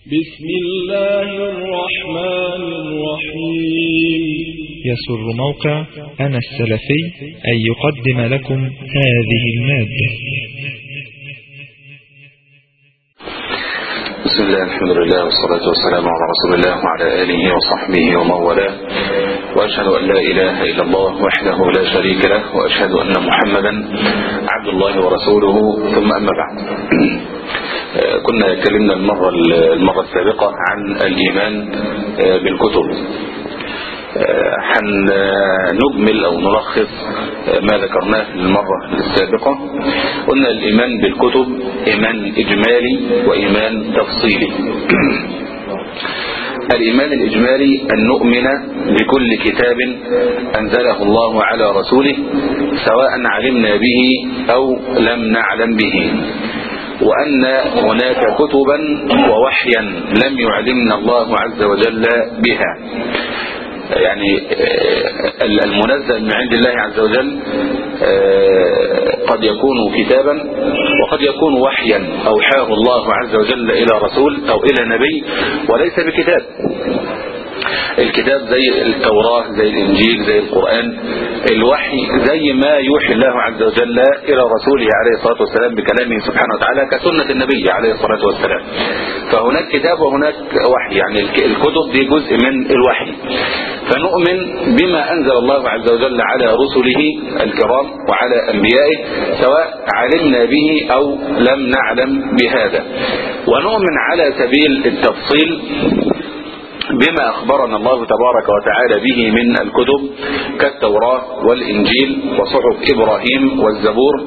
بسم الله الرحمن الرحيم يسر موقع أنا السلفي أن يقدم لكم هذه المادة بسم الله الحمد لله والصلاة والسلام على رسول الله وعلى آله وصحبه ومن والاه وأشهد أن لا إله إلا الله وحده لا شريك له وأشهد أن محمدا عبد الله ورسوله ثم أما بعد كنا اتكلمنا المرة المرة السابقة عن الإيمان بالكتب هنجمل أو نلخص ما ذكرناه في المرة السابقة قلنا الإيمان بالكتب إيمان إجمالي وإيمان تفصيلي الإيمان الإجمالي أن نؤمن بكل كتاب أنزله الله على رسوله سواء علمنا به أو لم نعلم به وأن هناك كتبا ووحيا لم يعلمنا الله عز وجل بها يعني المنزل من عند الله عز وجل قد يكون كتابا وقد يكون وحيا أوحاه الله عز وجل إلى رسول أو إلى نبي وليس بكتاب الكتاب زي التوراة زي الإنجيل زي القرآن الوحي زي ما يوحي الله عز وجل إلى رسوله عليه الصلاة والسلام بكلامه سبحانه وتعالى كسنة النبي عليه الصلاة والسلام فهناك كتاب وهناك وحي يعني الكتب دي جزء من الوحي فنؤمن بما أنزل الله عز وجل على رسله الكرام وعلى أنبيائه سواء علمنا به أو لم نعلم بهذا ونؤمن على سبيل التفصيل بما أخبرنا الله تبارك وتعالى به من الكتب كالتوراة والإنجيل وصحف إبراهيم والزبور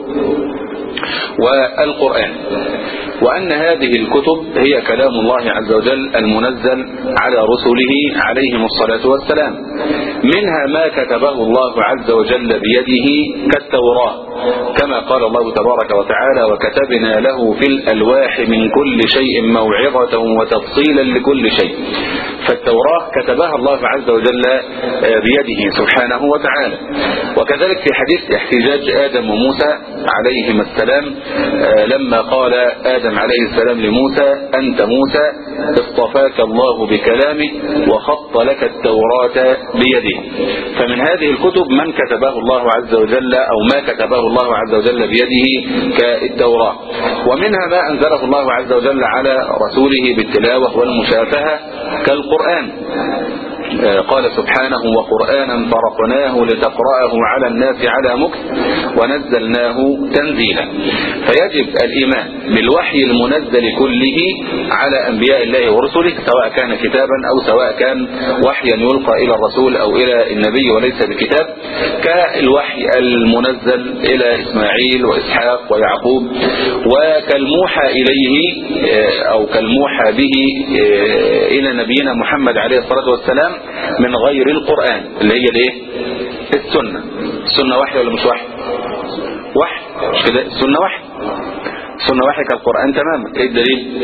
والقرآن وأن هذه الكتب هي كلام الله عز وجل المنزل على رسله عليهم الصلاة والسلام منها ما كتبه الله عز وجل بيده كالتوراة كما قال الله تبارك وتعالى وكتبنا له في الألواح من كل شيء موعظة وتفصيلا لكل شيء فالتوراة كتبها الله عز وجل بيده سبحانه وتعالى وكذلك في حديث احتجاج آدم وموسى عليهما السلام لما قال آدم عليه السلام لموسى أنت موسى اصطفاك الله بكلامه وخط لك التوراة بيده فمن هذه الكتب من كتبه الله عز وجل أو ما كتبه الله عز وجل بيده كالتوراة ومنها ما أنزله الله عز وجل على رسوله بالتلاوة والمشافهة كالقرآن قال سبحانه وقرآنا فرقناه لتقرأه على الناس على مكث ونزلناه تنزيلا فيجب الإيمان بالوحي المنزل كله على أنبياء الله ورسله سواء كان كتابا أو سواء كان وحيا يلقى إلى الرسول أو إلى النبي وليس بكتاب كالوحي المنزل إلى إسماعيل وإسحاق ويعقوب وكالموحى إليه أو كالموحى به إلى نبينا محمد عليه الصلاة والسلام من غير القرآن اللي هي الايه السنة السنة وحي ولا مش وحي وحي مش كده السنة وحي السنة وحي كالقرآن تماما ايه الدليل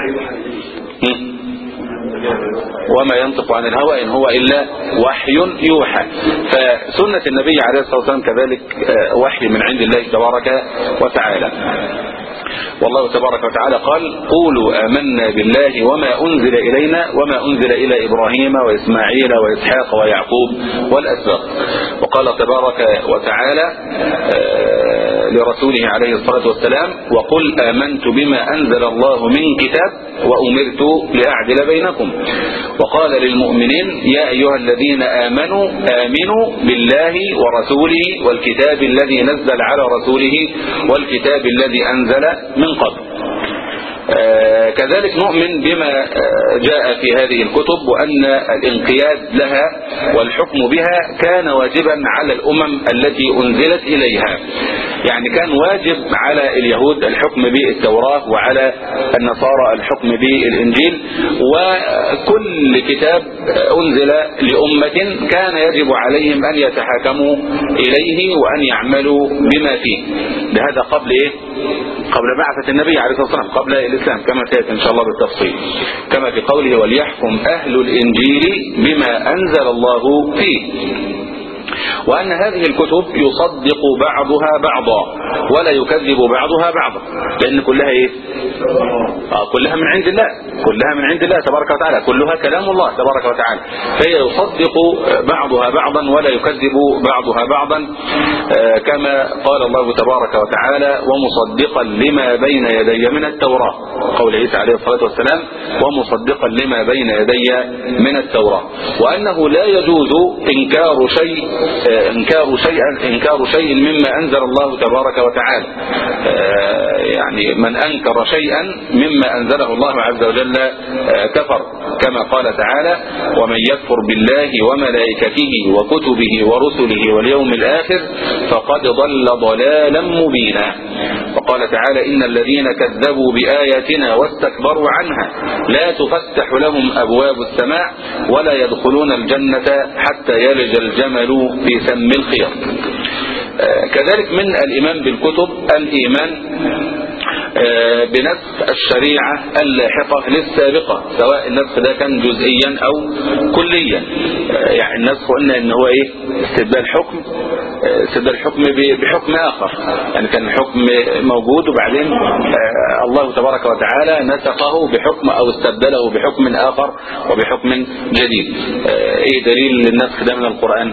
وما ينطق عن الهوى إن هو إلا وحي يوحى فسنة النبي عليه الصلاة والسلام كذلك وحي من عند الله تبارك وتعالى والله تبارك وتعالى قال قولوا آمنا بالله وما أنزل إلينا وما أنزل إلى إبراهيم وإسماعيل وإسحاق ويعقوب والأسباط وقال تبارك وتعالى لرسوله عليه الصلاة والسلام وقل آمنت بما أنزل الله من كتاب وأمرت لأعدل بينكم وقال للمؤمنين يا أيها الذين آمنوا آمنوا بالله ورسوله والكتاب الذي نزل على رسوله والكتاب الذي أنزل من قبل آه كذلك نؤمن بما آه جاء في هذه الكتب وأن الانقياد لها والحكم بها كان واجبا على الأمم التي أنزلت إليها يعني كان واجب على اليهود الحكم بالتوراة وعلى النصارى الحكم بالإنجيل وكل كتاب أنزل لأمة كان يجب عليهم أن يتحاكموا إليه وأن يعملوا بما فيه لهذا قبل إيه؟ قبل بعثة النبي عليه الصلاة والسلام قبل الإسلام كما سيأتي إن شاء الله بالتفصيل كما في قوله وليحكم أهل الإنجيل بما أنزل الله فيه وأن هذه الكتب يصدق بعضها بعضا ولا يكذب بعضها بعضا لأن كلها إيه آه كلها من عند الله كلها من عند الله تبارك وتعالى كلها كلام الله تبارك وتعالى فهي يصدق بعضها بعضا ولا يكذب بعضها بعضا آه كما قال الله تبارك وتعالى ومصدقا لما بين يدي من التوراة قول عيسى عليه الصلاة والسلام ومصدقا لما بين يدي من التوراة وأنه لا يجوز إنكار شيء آه إنكار شيئا إنكار شيء مما أنزل الله تبارك وتعالى آه يعني من أنكر شيئا مما أنزله الله عز وجل كفر كما قال تعالى ومن يكفر بالله وملائكته وكتبه ورسله واليوم الآخر فقد ضل ضلالا مبينا وقال تعالى إن الذين كذبوا بآياتنا واستكبروا عنها لا تفتح لهم أبواب السماء ولا يدخلون الجنة حتى يلج الجمل في سم الخير كذلك من الإيمان بالكتب الإيمان بنسخ الشريعة اللاحقة للسابقة سواء النسخ ده كان جزئيا أو كليا يعني النسخ قلنا ان هو ايه استبدال حكم استبدال الحكم بحكم آخر يعني كان الحكم موجود وبعدين الله تبارك وتعالى نسخه بحكم أو استبدله بحكم آخر وبحكم جديد ايه دليل النسخ ده من القرآن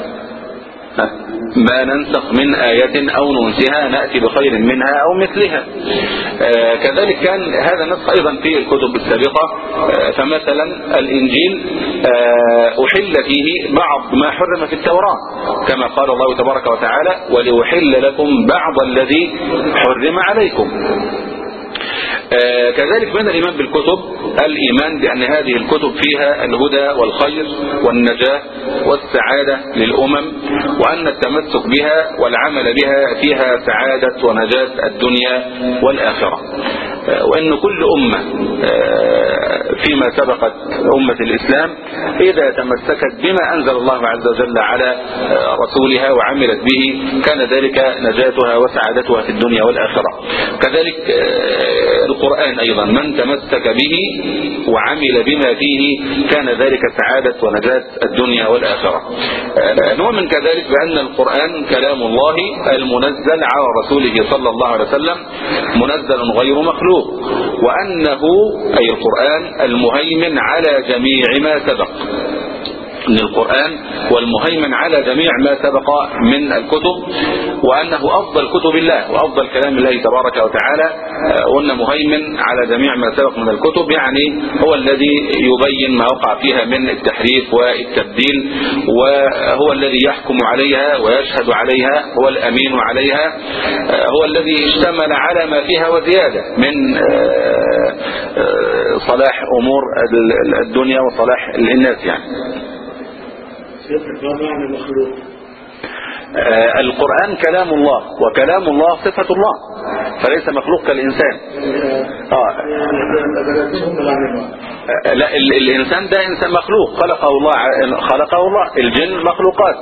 ما ننسخ من آية أو ننسها نأتي بخير منها أو مثلها آه كذلك كان هذا النسخ أيضا في الكتب السابقة آه فمثلا الإنجيل آه أحل فيه بعض ما حرم في التوراة كما قال الله تبارك وتعالى ولأحل لكم بعض الذي حرم عليكم آه كذلك من الإيمان بالكتب الإيمان بأن هذه الكتب فيها الهدى والخير والنجاة والسعادة للأمم وأن التمسك بها والعمل بها فيها سعادة ونجاة الدنيا والآخرة آه وأن كل أمة آه فيما سبقت أمة الإسلام إذا تمسكت بما أنزل الله عز وجل على رسولها وعملت به كان ذلك نجاتها وسعادتها في الدنيا والآخرة كذلك القرآن أيضا من تمسك به وعمل بما فيه كان ذلك سعادة ونجاة الدنيا والآخرة نؤمن كذلك بأن القرآن كلام الله المنزل على رسوله صلى الله عليه وسلم منزل غير مخلوق وأنه أي القرآن المهيمن على جميع ما سبق من القرآن والمهيمن على جميع ما سبق من الكتب وأنه أفضل كتب الله وأفضل كلام الله تبارك وتعالى وأن مهيمن على جميع ما سبق من الكتب يعني هو الذي يبين ما وقع فيها من التحريف والتبديل وهو الذي يحكم عليها ويشهد عليها هو الأمين عليها هو الذي اشتمل على ما فيها وزيادة من صلاح أمور الدنيا وصلاح الناس يعني آه القرآن كلام الله وكلام الله صفة الله فليس مخلوق كالإنسان آه. آه لا ال الإنسان ده إنسان مخلوق خلقه الله خلقه الله الجن مخلوقات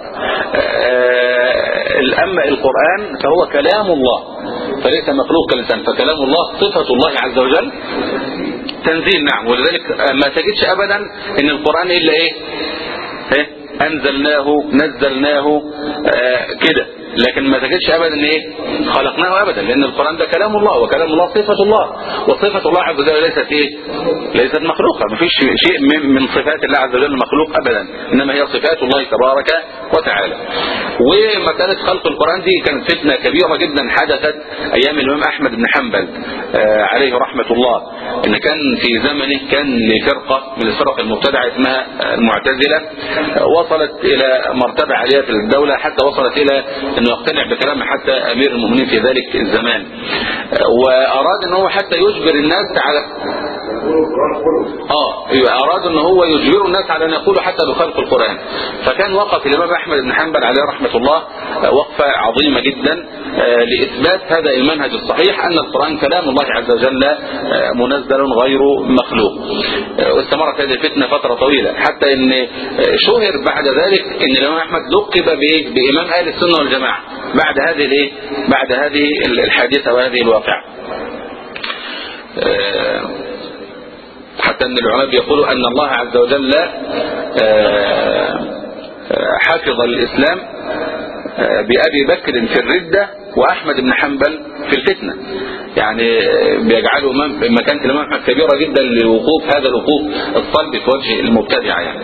أما القرآن فهو كلام الله فليس مخلوق كالإنسان فكلام الله صفة الله عز وجل تنزيل نعم ولذلك ما تجدش أبدا إن القرآن إلا إيه, إيه؟ انزلناه نزلناه آه كده لكن ما تجدش ابدا ايه خلقناه ابدا لان القران ده كلام الله وكلام الله صفه الله وصفه الله عز وجل ليست ايه ليست مخلوقه ما فيش شيء من صفات الله عز وجل مخلوق ابدا انما هي صفات الله تبارك وتعالى ومساله خلق القران دي كانت فتنه كبيره جدا حدثت ايام الامام احمد بن حنبل آه عليه رحمه الله ان كان في زمنه كان لفرقه من الفرق المبتدعه اسمها المعتزله وصلت الى مرتبه عاليه في الدوله حتى وصلت الى انه يقتنع بكلام حتى امير المؤمنين في ذلك الزمان واراد ان هو حتى يجبر الناس على اه اراد ان هو يجبر الناس على ان يقولوا حتى بخلق القران فكان وقف الامام احمد بن حنبل عليه رحمه الله وقفه عظيمه جدا لاثبات هذا المنهج الصحيح ان القران كلام الله عز وجل منزل غير مخلوق واستمرت هذه الفتنه فتره طويله حتى ان شهر بعد ذلك ان الامام احمد لقب بامام اهل السنه والجماعه بعد هذه الايه بعد هذه الحادثه وهذه الواقعه حتى ان العلماء بيقولوا ان الله عز وجل حفظ الاسلام بأبي بكر في الردة وأحمد بن حنبل في الفتنة يعني بيجعلوا مكانة الإمام أحمد كبيرة جدا لوقوف هذا الوقوف الصلب في وجه المبتدع يعني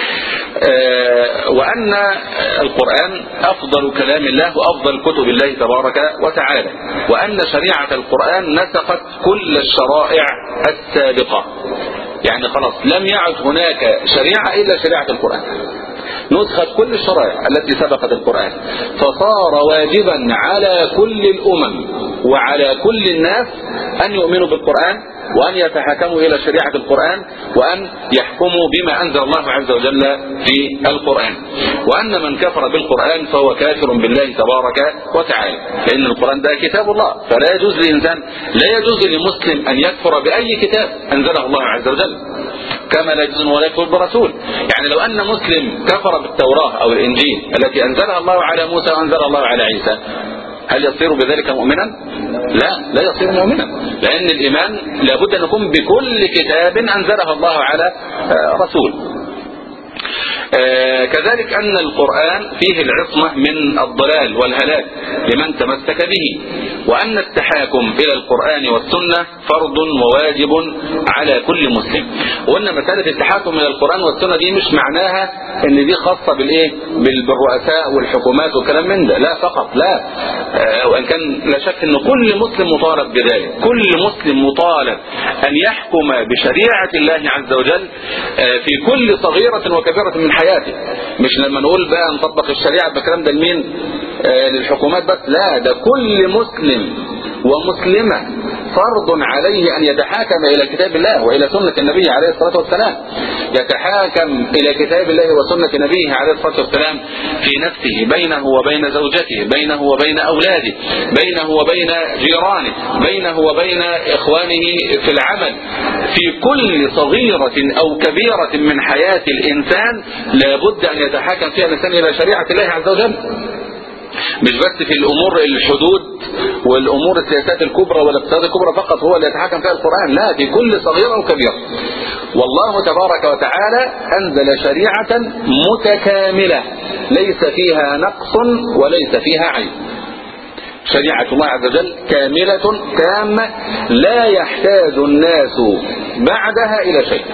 وأن القرآن أفضل كلام الله وأفضل كتب الله تبارك وتعالى وأن شريعة القرآن نسخت كل الشرائع السابقة يعني خلاص لم يعد هناك شريعة إلا شريعة القرآن نسخت كل الشرائع التي سبقت القرآن فصار واجبا على كل الأمم وعلى كل الناس أن يؤمنوا بالقرآن وأن يتحكموا إلى شريعة القرآن وأن يحكموا بما أنزل الله عز وجل في القرآن وأن من كفر بالقرآن فهو كافر بالله تبارك وتعالى لأن القرآن ده كتاب الله فلا يجوز لإنسان لا يجوز لمسلم أن يكفر بأي كتاب أنزله الله عز وجل كما لا يجوز ولا يكفر برسول يعني لو أن مسلم كفر بالتوراة أو الإنجيل التي أنزلها الله على موسى وأنزل الله على عيسى هل يصير بذلك مؤمنا لا لا يصير مؤمنا لأن الإيمان لابد أن يكون بكل كتاب أنزله الله على رسول آه كذلك أن القرآن فيه العصمة من الضلال والهلاك لمن تمسك به وأن التحاكم إلى القرآن والسنة فرض وواجب على كل مسلم وأن مسألة التحاكم إلى القرآن والسنة دي مش معناها ان دي خاصة بالايه بالرؤساء والحكومات والكلام من ده لا فقط لا آه وان كان لا شك ان كل مسلم مطالب بذلك كل مسلم مطالب ان يحكم بشريعة الله عز وجل آه في كل صغيرة وكبيرة من حياته مش لما نقول بقى نطبق الشريعة بكلام ده لمين آه للحكومات بس لا ده كل مسلم ومسلمة فرض عليه أن يتحاكم إلى كتاب الله وإلى سنة النبي عليه الصلاة والسلام يتحاكم إلى كتاب الله وسنة نبيه عليه الصلاة والسلام في نفسه بينه وبين زوجته بينه وبين أولاده بينه وبين جيرانه بينه وبين إخوانه في العمل في كل صغيرة أو كبيرة من حياة الإنسان لابد أن يتحاكم فيها الإنسان إلى شريعة الله عز وجل مش بس في الامور الحدود والامور السياسات الكبرى والاقتصاد الكبرى فقط هو اللي يتحكم فيها القرآن لا في كل صغيرة وكبيرة والله تبارك وتعالى انزل شريعة متكاملة ليس فيها نقص وليس فيها عيب شريعة الله عز وجل كاملة تامة لا يحتاج الناس بعدها الى شيء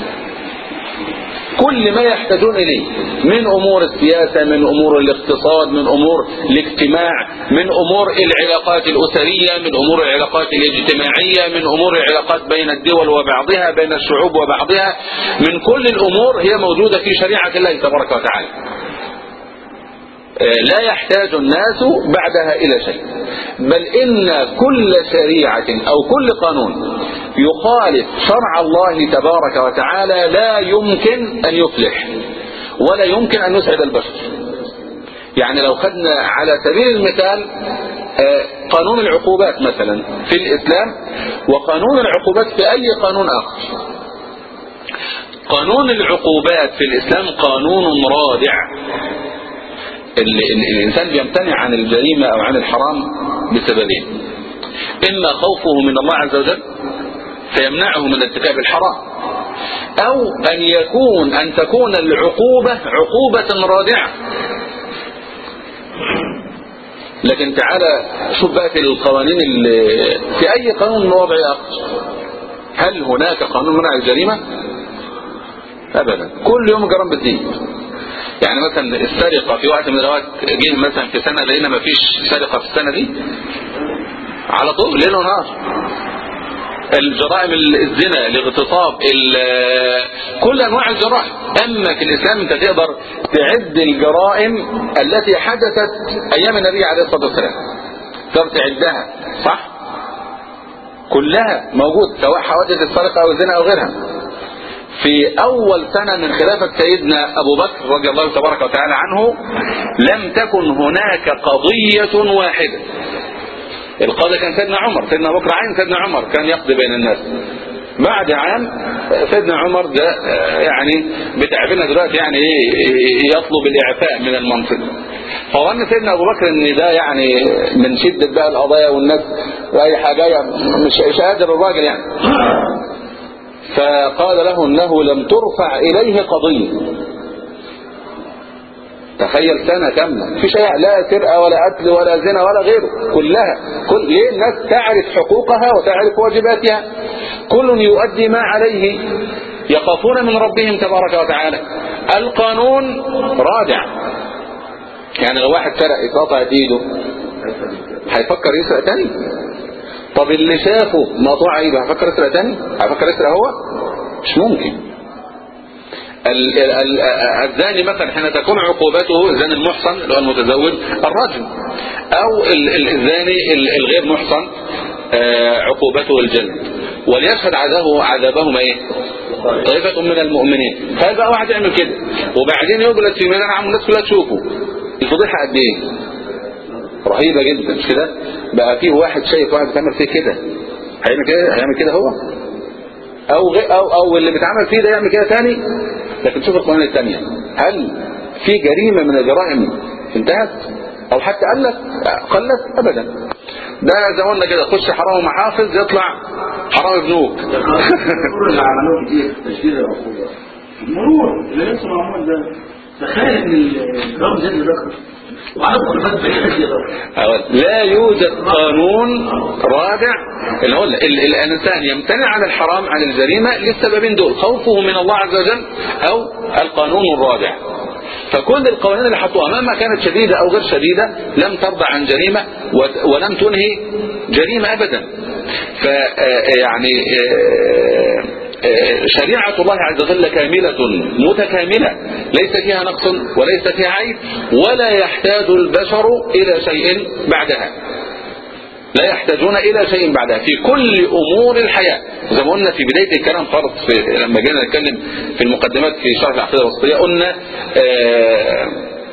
كل ما يحتاجون إليه من أمور السياسة من أمور الاقتصاد من أمور الاجتماع من أمور العلاقات الأسرية من أمور العلاقات الاجتماعية من أمور العلاقات بين الدول وبعضها بين الشعوب وبعضها من كل الأمور هي موجودة في شريعة الله تبارك وتعالى لا يحتاج الناس بعدها إلى شيء بل إن كل شريعة أو كل قانون يخالف شرع الله تبارك وتعالى لا يمكن أن يفلح ولا يمكن أن يسعد البشر يعني لو خدنا على سبيل المثال قانون العقوبات مثلا في الإسلام وقانون العقوبات في أي قانون آخر قانون العقوبات في الإسلام قانون رادع الإنسان بيمتنع عن الجريمة أو عن الحرام بسببين إما خوفه من الله عز وجل فيمنعه من ارتكاب الحرام أو أن يكون أن تكون العقوبة عقوبة رادعة لكن تعالى شوف بقى في القوانين اللي في أي قانون من وضع آخر هل هناك قانون منع الجريمة؟ أبدا كل يوم جرام بتزيد يعني مثلا السرقة في وقت من الأوقات جه مثلا في سنة لقينا ما فيش سرقة في السنة دي على طول ليل ونهار الجرائم الزنا الاغتصاب كل انواع الجرائم اما في الاسلام انت تقدر تعد الجرائم التي حدثت ايام النبي عليه الصلاه والسلام تقدر تعدها صح كلها موجود سواء حوادث السرقه او الزنا او غيرها في أول سنة من خلافة سيدنا أبو بكر رضي الله تبارك وتعالى عنه لم تكن هناك قضية واحدة القاضي كان سيدنا عمر سيدنا أبو بكر عين سيدنا عمر كان يقضي بين الناس بعد عام سيدنا عمر ده يعني بتعبنا دلوقتي يعني ايه يطلب الاعفاء من المنصب فظن سيدنا ابو بكر ان ده يعني من شدة بقى القضايا والناس واي حاجة مش مش قادر الراجل يعني فقال له انه لم ترفع اليه قضية تخيل سنة كاملة مفيش أي لا سرقة ولا قتل ولا زنا ولا غيره كلها كل ليه الناس تعرف حقوقها وتعرف واجباتها كل يؤدي ما عليه يخافون من ربهم تبارك وتعالى القانون رادع يعني لو واحد سرق اتقطعت ايده هيفكر يسرق تاني طب اللي شافه مقطوع ايده هيفكر يسرق تاني هيفكر يسرق هو مش ممكن ال- ال- ال- الزاني مثلا حين تكون عقوبته الزاني المحصن اللي هو المتزوج الرجم او ال- ال- الزاني ال- الغير محصن آه، عقوبته الجلد وليشهد عذابه عذابهما ايه طائفة من المؤمنين فهذا واحد يعمل كده وبعدين يجلس في ميدان عام الناس كلها تشوفه الفضيحة قد ايه رهيبة جدا مش كده بقى فيه واحد شايف واحد بيتعمل فيه كده هيعمل كده هيعمل كده هو او غي او او اللي بيتعمل فيه ده يعمل كده تاني لكن شوف القوانين الثانيه هل في جريمه من الجرائم انتهت او حتى قلت قلت ابدا ده زي ما قلنا كده خش حرام محافظ يطلع حرام بنوك المرور اللي عملوه كتير في تشديد العقوبة المرور اللي لسه معمول ده تخيل ان الجرام زاد لذكر وعدد مخالفات بعيدة كده أول. لا يوجد قانون رادع اللي هو ال- ال- الانسان يمتنع عن الحرام عن الجريمه للسببين دول خوفه من الله عز وجل او القانون الرادع فكل القوانين اللي حطوها مهما كانت شديده او غير شديده لم ترضى عن جريمه و- ولم تنهي جريمه ابدا ف آه، يعني آه، آه، شريعة الله عز وجل كاملة متكاملة ليس فيها نقص وليس فيها عيب ولا يحتاج البشر إلى شيء بعدها لا يحتاجون إلى شيء بعدها في كل أمور الحياة زي ما قلنا في بداية الكلام خالص في لما جينا نتكلم في المقدمات في شرح العقيدة الوسطية قلنا آه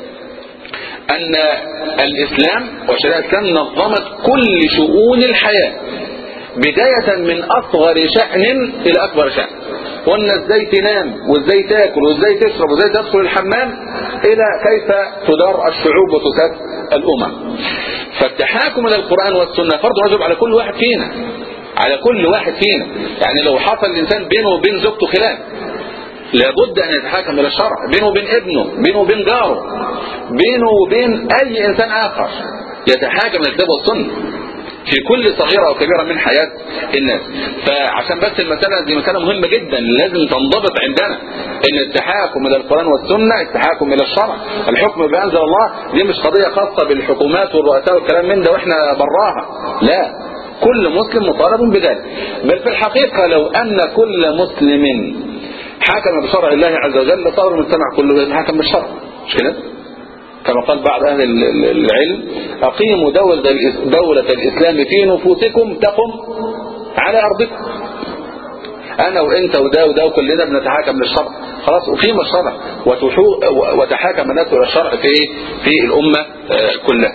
أن الإسلام وشريعة الإسلام نظمت كل شؤون الحياة بداية من أصغر شأن إلى أكبر شأن قلنا ازاي تنام وازاي تاكل وازاي تشرب وازاي تدخل الحمام إلى كيف تدار الشعوب وتساد الأمم فالتحاكم إلى القرآن والسنة فرض واجب على كل واحد فينا على كل واحد فينا يعني لو حصل الإنسان بينه وبين زوجته خلاف لابد أن يتحاكم إلى الشرع بينه وبين ابنه بينه وبين جاره بينه وبين أي إنسان آخر يتحاكم إلى الكتاب والسنة في كل صغيرة وكبيرة من حياة الناس فعشان بس المسألة دي مسألة مهمة جدا لازم تنضبط عندنا ان التحاكم الى القرآن والسنة التحاكم الى الشرع الحكم بأنزل الله دي مش قضية خاصة بالحكومات والرؤساء والكلام من ده واحنا براها لا كل مسلم مطالب بذلك بل في الحقيقة لو ان كل مسلم حكم بشرع الله عز وجل صار المجتمع كله يتحكم بالشرع مش كده كما قال بعض أهل ال- ال- العلم أقيموا دولة, الإس- دولة الإسلام في نفوسكم تقم على أرضكم أنا وأنت وده وده وكلنا بنتحاكم للشرع خلاص أقيم الشرع وتحو- وتحاكم الناس إلى الشرع في في الأمة آه، كلها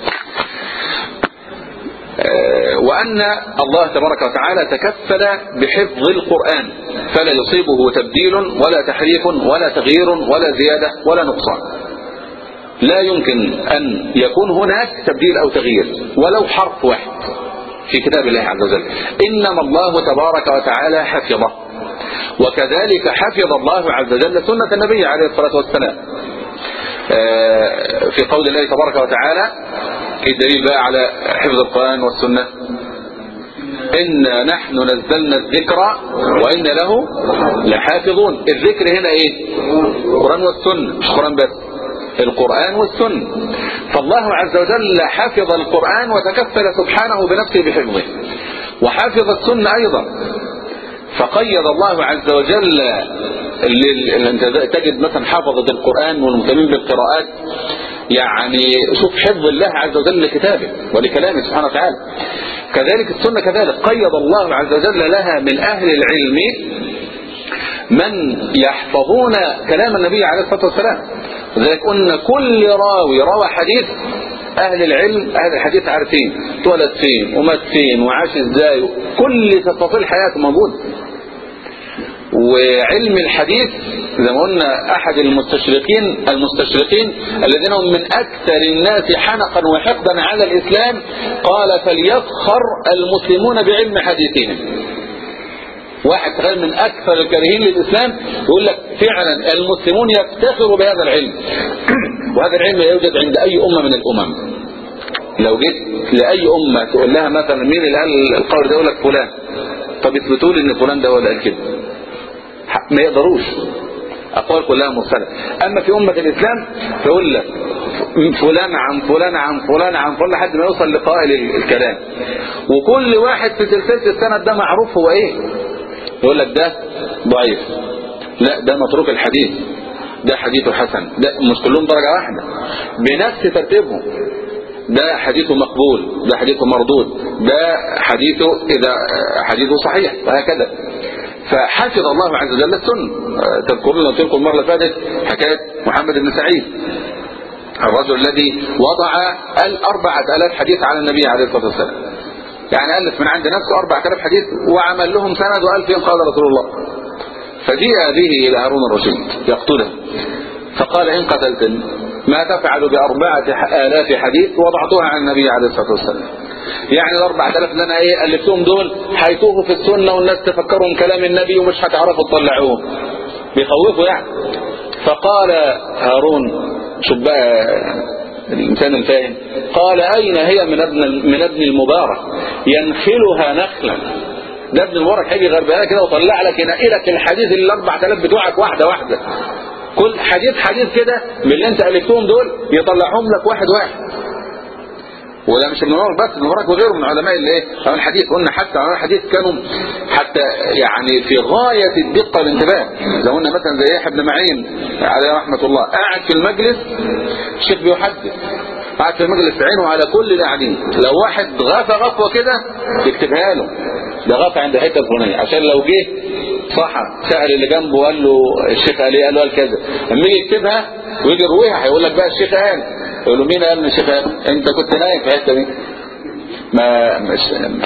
آه، وأن الله تبارك وتعالى تكفل بحفظ القرآن فلا يصيبه تبديل ولا تحريف ولا تغيير ولا زيادة ولا نقصان لا يمكن أن يكون هناك تبديل أو تغيير ولو حرف واحد في كتاب الله عز وجل إنما الله تبارك وتعالى حفظه وكذلك حفظ الله عز وجل سنة النبي عليه الصلاة والسلام آه، في قول الله تبارك وتعالى الدليل بقى على حفظ القرآن والسنة إنا نحن نزلنا الذكر وإن له لحافظون الذكر هنا إيه القرآن والسنة مش القرآن بس القرآن والسنة فالله عز وجل حفظ القرآن وتكفل سبحانه بنفسه بحفظه وحفظ السنة أيضا فقيد الله عز وجل لل- انت تجد مثلا حافظة القرآن والمهتمين بالقراءات يعني شوف حفظ الله عز وجل لكتابه ولكلامه سبحانه وتعالى كذلك السنة كذلك قيد الله عز وجل لها من أهل العلم من يحفظون كلام النبي عليه الصلاة والسلام لذلك قلنا كل راوي روى حديث أهل العلم أهل الحديث عارفين اتولد فين ومات فين وعاش ازاي كل تفاصيل حياته موجود وعلم الحديث زي ما قلنا أحد المستشرقين المستشرقين الذين هم من أكثر الناس حنقا وحقدا على الإسلام قال فليفخر المسلمون بعلم حديثهم واحد تخيل من اكثر الكارهين للاسلام يقول لك فعلا المسلمون يفتخروا بهذا العلم وهذا العلم لا يوجد عند أي أمة من الأمم لو جيت لأي أمة تقول لها مثلا مين اللي قال القول ده يقول لك فلان طب اثبتوا لي ان فلان ده هو اللي قال كده ما يقدروش أقوال كلها مرسلة أما في أمة الإسلام تقول لك فلان عن فلان عن فلان عن فلان لحد ما يوصل لقائل الكلام وكل واحد في سلسلة السند ده معروف هو إيه يقول لك ده ضعيف لا ده متروك الحديث ده حديثه حسن ده مش كلهم درجة واحدة بنفس ترتيبهم ده حديثه مقبول ده حديثه مردود ده حديثه إذا حديثه صحيح وهكذا فحفظ الله عز وجل السنة تذكرون قلت لكم المرة اللي فاتت حكاية محمد بن سعيد الرجل الذي وضع الأربعة آلاف حديث على النبي عليه الصلاة والسلام يعني ألف من عند نفسه أربعة آلاف حديث وعمل لهم سند وقال فيهم قال رسول الله فجيء به إلى هارون الرشيد يقتله فقال إن قتلتني ما تفعل بأربعة آلاف حديث وضعتها عن النبي عليه الصلاة والسلام يعني الأربعة آلاف اللي أنا إيه ألفتهم دول هيتوهوا في السنة والناس تفكرهم كلام النبي ومش هتعرفوا تطلعوهم بيخوفوا يعني فقال هارون شوف بقى الإنسان الفاهم قال أين هي من ابن من ابن المبارك ينخلها نخلا ده ابن المبارك هيجي غربانه كده وطلع لك ينقي لك الحديث اللي 4000 بتوعك واحده واحده كل حديث حديث كده من اللي انت الفتهم دول يطلعهم لك واحد واحد وده مش ابن مبارك بس ابن مبارك وغيره من علماء الايه علماء الحديث قلنا حتى علماء الحديث كانوا حتى يعني في غاية الدقة والانتباه لو قلنا مثلا زي يحيى بن معين عليه رحمة الله قاعد في المجلس الشيخ بيحدث قاعد في المجلس عينه على كل اللي قاعدين لو واحد غفى غفوة كده يكتبها له ده غفى عند حته الفلانيه عشان لو جه صحى سأل اللي جنبه وقال له الشيخ قال ايه قال له قال كذا لما يجي يكتبها ويجي يرويها هيقول لك بقى الشيخ قال يقول له مين قال ان الشيخ قال انت كنت نايم في الحته دي ما مش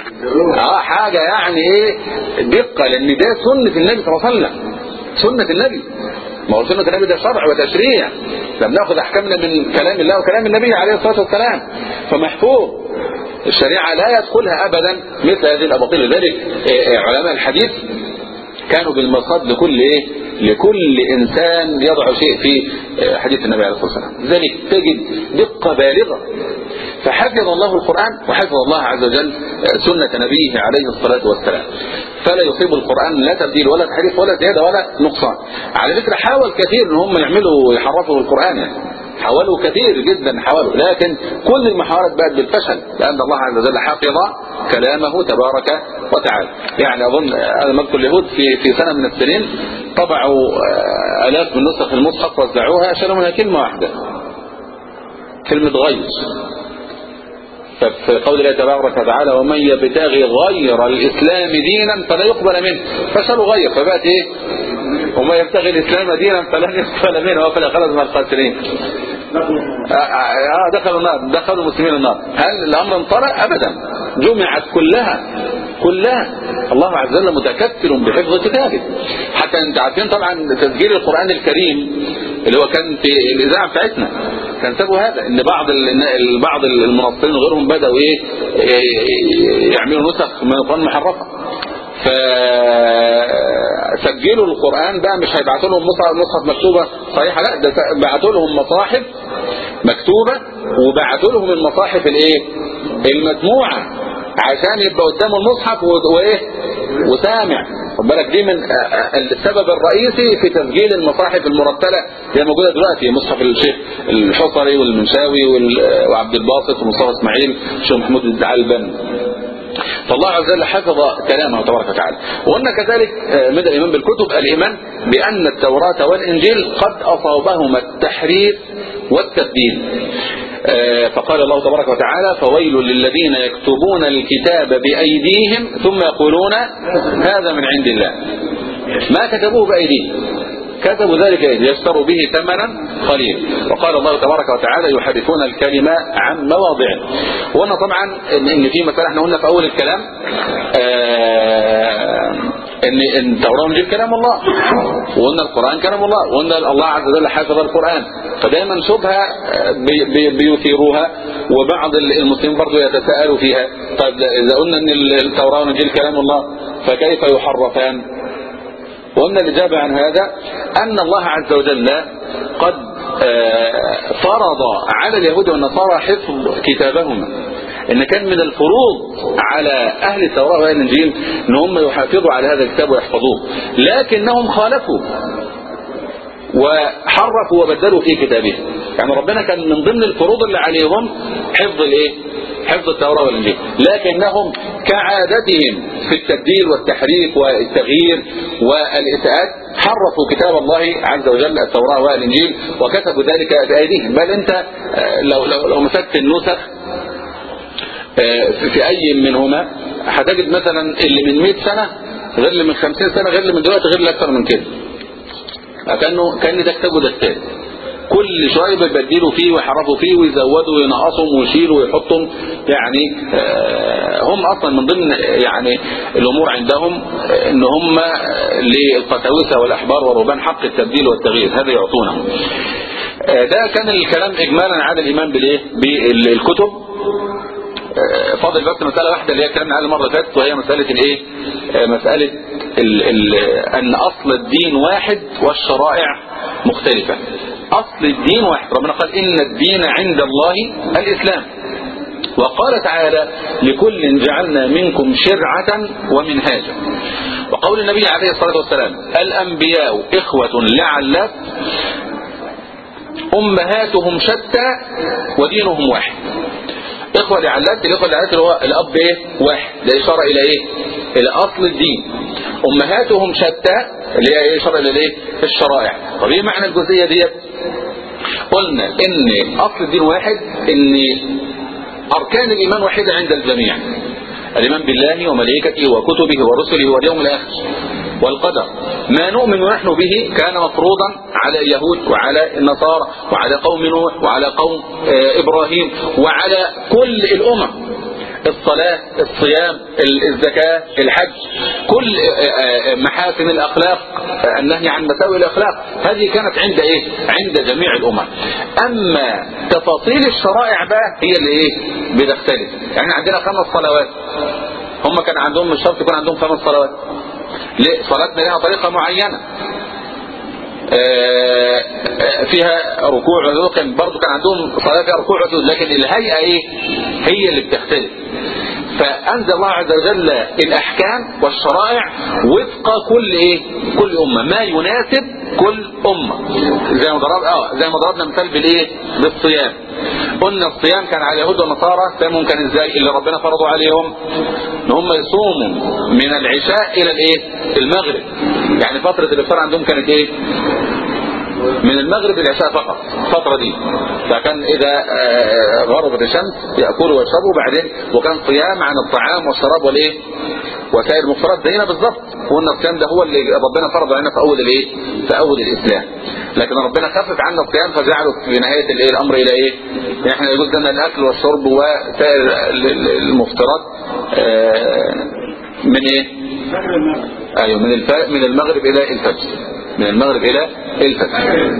اه حاجه يعني ايه دقه لان ده سنه النبي صلى الله عليه وسلم سنه النبي ما هو سنه النبي ده شرع وتشريع لما ناخذ احكامنا من كلام الله وكلام النبي عليه الصلاه والسلام فمحفوظ الشريعه لا يدخلها ابدا مثل هذه الاباطيل لذلك علماء الحديث كانوا بالمصاد لكل ايه لكل انسان يضع شيء في حديث النبي عليه الصلاه والسلام لذلك تجد دقه بالغه فحفظ الله القرآن وحفظ الله عز وجل سنة نبيه عليه الصلاة والسلام فلا يصيب القرآن لا تبديل ولا تحريف ولا زيادة ولا نقصان على فكرة حاول كثير ان هم يعملوا يحرفوا القرآن يعني حاولوا كثير جدا حاولوا لكن كل المحاولات بقت بالفشل لأن الله عز وجل حفظ كلامه تبارك وتعالى يعني أظن أنا مذكر اليهود في في سنة من السنين طبعوا آلاف من نسخ المصحف وزعوها شالوا منها كلمة واحدة كلمة غيظ ففي قول الله تبارك وتعالى ومن يبتغي غير الإسلام دينا فلا يقبل منه فشالوا غير فبقت إيه وما يبتغي الإسلام دينا فلن يقبل منه وفلا خلص من الخاسرين آه دخلوا النار دخلوا المسلمين النار هل الأمر انطلق أبدا جمعت كلها كلها الله عز وجل متكثر بحفظ كتابه حتى انت عارفين طبعا تسجيل القرآن الكريم اللي هو كان في الإذاعة بتاعتنا كان سببه هذا ان بعض بعض المنصرين وغيرهم بدأوا ايه يعملوا نسخ من القرآن محرفة فسجلوا القرآن بقى مش هيبعتوا لهم مصحف مكتوبة صحيحة لا ده بعتوا لهم مصاحف مكتوبة وبعتوا لهم المصاحف الايه المجموعة عشان يبقى قدامه المصحف وايه وسامع خد بالك دي من السبب الرئيسي في تسجيل المصاحف المرتلة اللي موجودة دلوقتي مصحف الشيخ الحصري والمنشاوي وعبد الباسط ومصطفى اسماعيل الشيخ محمود الدعالبن فالله عز وجل حفظ كلامه تبارك وتعالى وقلنا كذلك من الإيمان بالكتب الإيمان بأن التوراة والإنجيل قد أصابهما التحريف والتبديل فقال الله تبارك وتعالى فويل للذين يكتبون الكتاب بأيديهم ثم يقولون هذا من عند الله ما كتبوه بأيديهم كتبوا ذلك ليشتروا به ثمنا قليلا وقال الله تبارك وتعالى يحرفون الكلمة عن مواضعه وقلنا طبعا ان في مسألة احنا قلنا في اول الكلام ان ان التوراة والانجيل كلام الله وقلنا القرآن كلام الله وقلنا الله عز وجل حفظ القرآن فدايما شبهة بي بي بيثيروها وبعض المسلمين برضو يتساءلوا فيها طيب اذا قلنا ان التوراة والانجيل كلام الله فكيف يحرفان وقلنا الإجابة عن هذا أن الله عز وجل قد آه، فرض على اليهود والنصارى حفظ كتابهما ان كان من الفروض على اهل التوراة واهل الانجيل ان هم يحافظوا على هذا الكتاب ويحفظوه لكنهم خالفوا وحرفوا وبدلوا في كتابهم يعني ربنا كان من ضمن الفروض اللي عليهم حفظ الايه حفظ التوراة والانجيل لكنهم كعادتهم في التبديل والتحريف والتغيير والاساءات حرفوا كتاب الله عز وجل التوراة والانجيل وكتبوا ذلك بايديهم بل انت آه، لو لو لو مسكت النسخ آه، في في اي منهما هتجد مثلا اللي من 100 سنة غير اللي من 50 سنة غير اللي من دلوقتي غير اللي اكثر من كده كانه كان ده كتابه ده التاني كل شويه بيبدلوا فيه ويحرفوا فيه ويزودوا وينقصوا ويشيلوا ويحطوا يعني آه، هم اصلا من ضمن يعني الامور عندهم آه، ان هم آه، للقساوسه والاحبار والرهبان حق التبديل والتغيير هذا يعطونه آه، ده كان الكلام اجمالا على الايمان بالايه بالكتب آه، فاضل بس مسألة واحدة اللي هي اتكلمنا عليها المرة اللي فاتت وهي مسألة الايه آه، مسألة ال ال ان اصل الدين واحد والشرائع مختلفة اصل الدين واحد ربنا قال ان الدين عند الله الاسلام وقال تعالى لكل جعلنا منكم شرعة ومنهاجا وقول النبي عليه الصلاة والسلام الأنبياء إخوة لعلات أمهاتهم شتى ودينهم واحد إخوة لعلات الإخوة لعلات اللي هو الأب إيه واحد ده إشارة إلى إيه إلى أصل الدين أمهاتهم شتى اللي هي إيه إشارة إلى الإيه الشرائع طب إيه معنى الجزئية ديت قلنا إن أصل الدين واحد إن أركان الإيمان واحدة عند الجميع الإيمان بالله وملائكته وكتبه ورسله واليوم الآخر والقدر ما نؤمن نحن به كان مفروضا على اليهود وعلى النصارى وعلى قوم نوح وعلى قوم آه، إبراهيم وعلى كل الأمم الصلاة الصيام ال- الزكاة الحج كل آه، آه، محاسن الأخلاق آه، النهي عن مساوئ الأخلاق هذه كانت عند إيه عند جميع الأمم أما تفاصيل الشرائع بقى هي اللي إيه بتختلف يعني عندنا خمس صلوات هم كان عندهم مش شرط يكون عندهم خمس صلوات ليه صلاتنا لها طريقة معينة آه، آه، فيها ركوع وسجود كان برضه كان عندهم صلاه فيها ركوع وسجود لكن الهيئه ايه هي اللي بتختلف فانزل الله عز وجل الاحكام والشرائع وفق كل ايه كل امه ما يناسب كل امه زي ما ضرب اه زي ما ضربنا مثال بالايه بالصيام قلنا الصيام كان على اليهود والنصارى صيامهم كان ازاي اللي ربنا فرضوا عليهم ان هم يصوموا من العشاء الى الايه المغرب يعني فتره الافطار عندهم كانت ايه من المغرب للعشاء فقط الفترة دي فكان إذا آه، غربت الشمس يأكلوا ويشربوا بعدين وكان صيام عن الطعام والشراب والإيه وسائر المفطرات زينا بالظبط وقلنا الصيام ده هو اللي ربنا فرض علينا في أول الإيه في أول الإسلام لكن ربنا خفف عنا الصيام فجعله في نهاية الإيه الأمر إلى إيه يعني احنا يجوز لنا الأكل والشرب وسائر ال- ال- المفطرات آه، من إيه فجر المغرب ايوه من الف... من المغرب الى الفجر من المغرب الى الفجر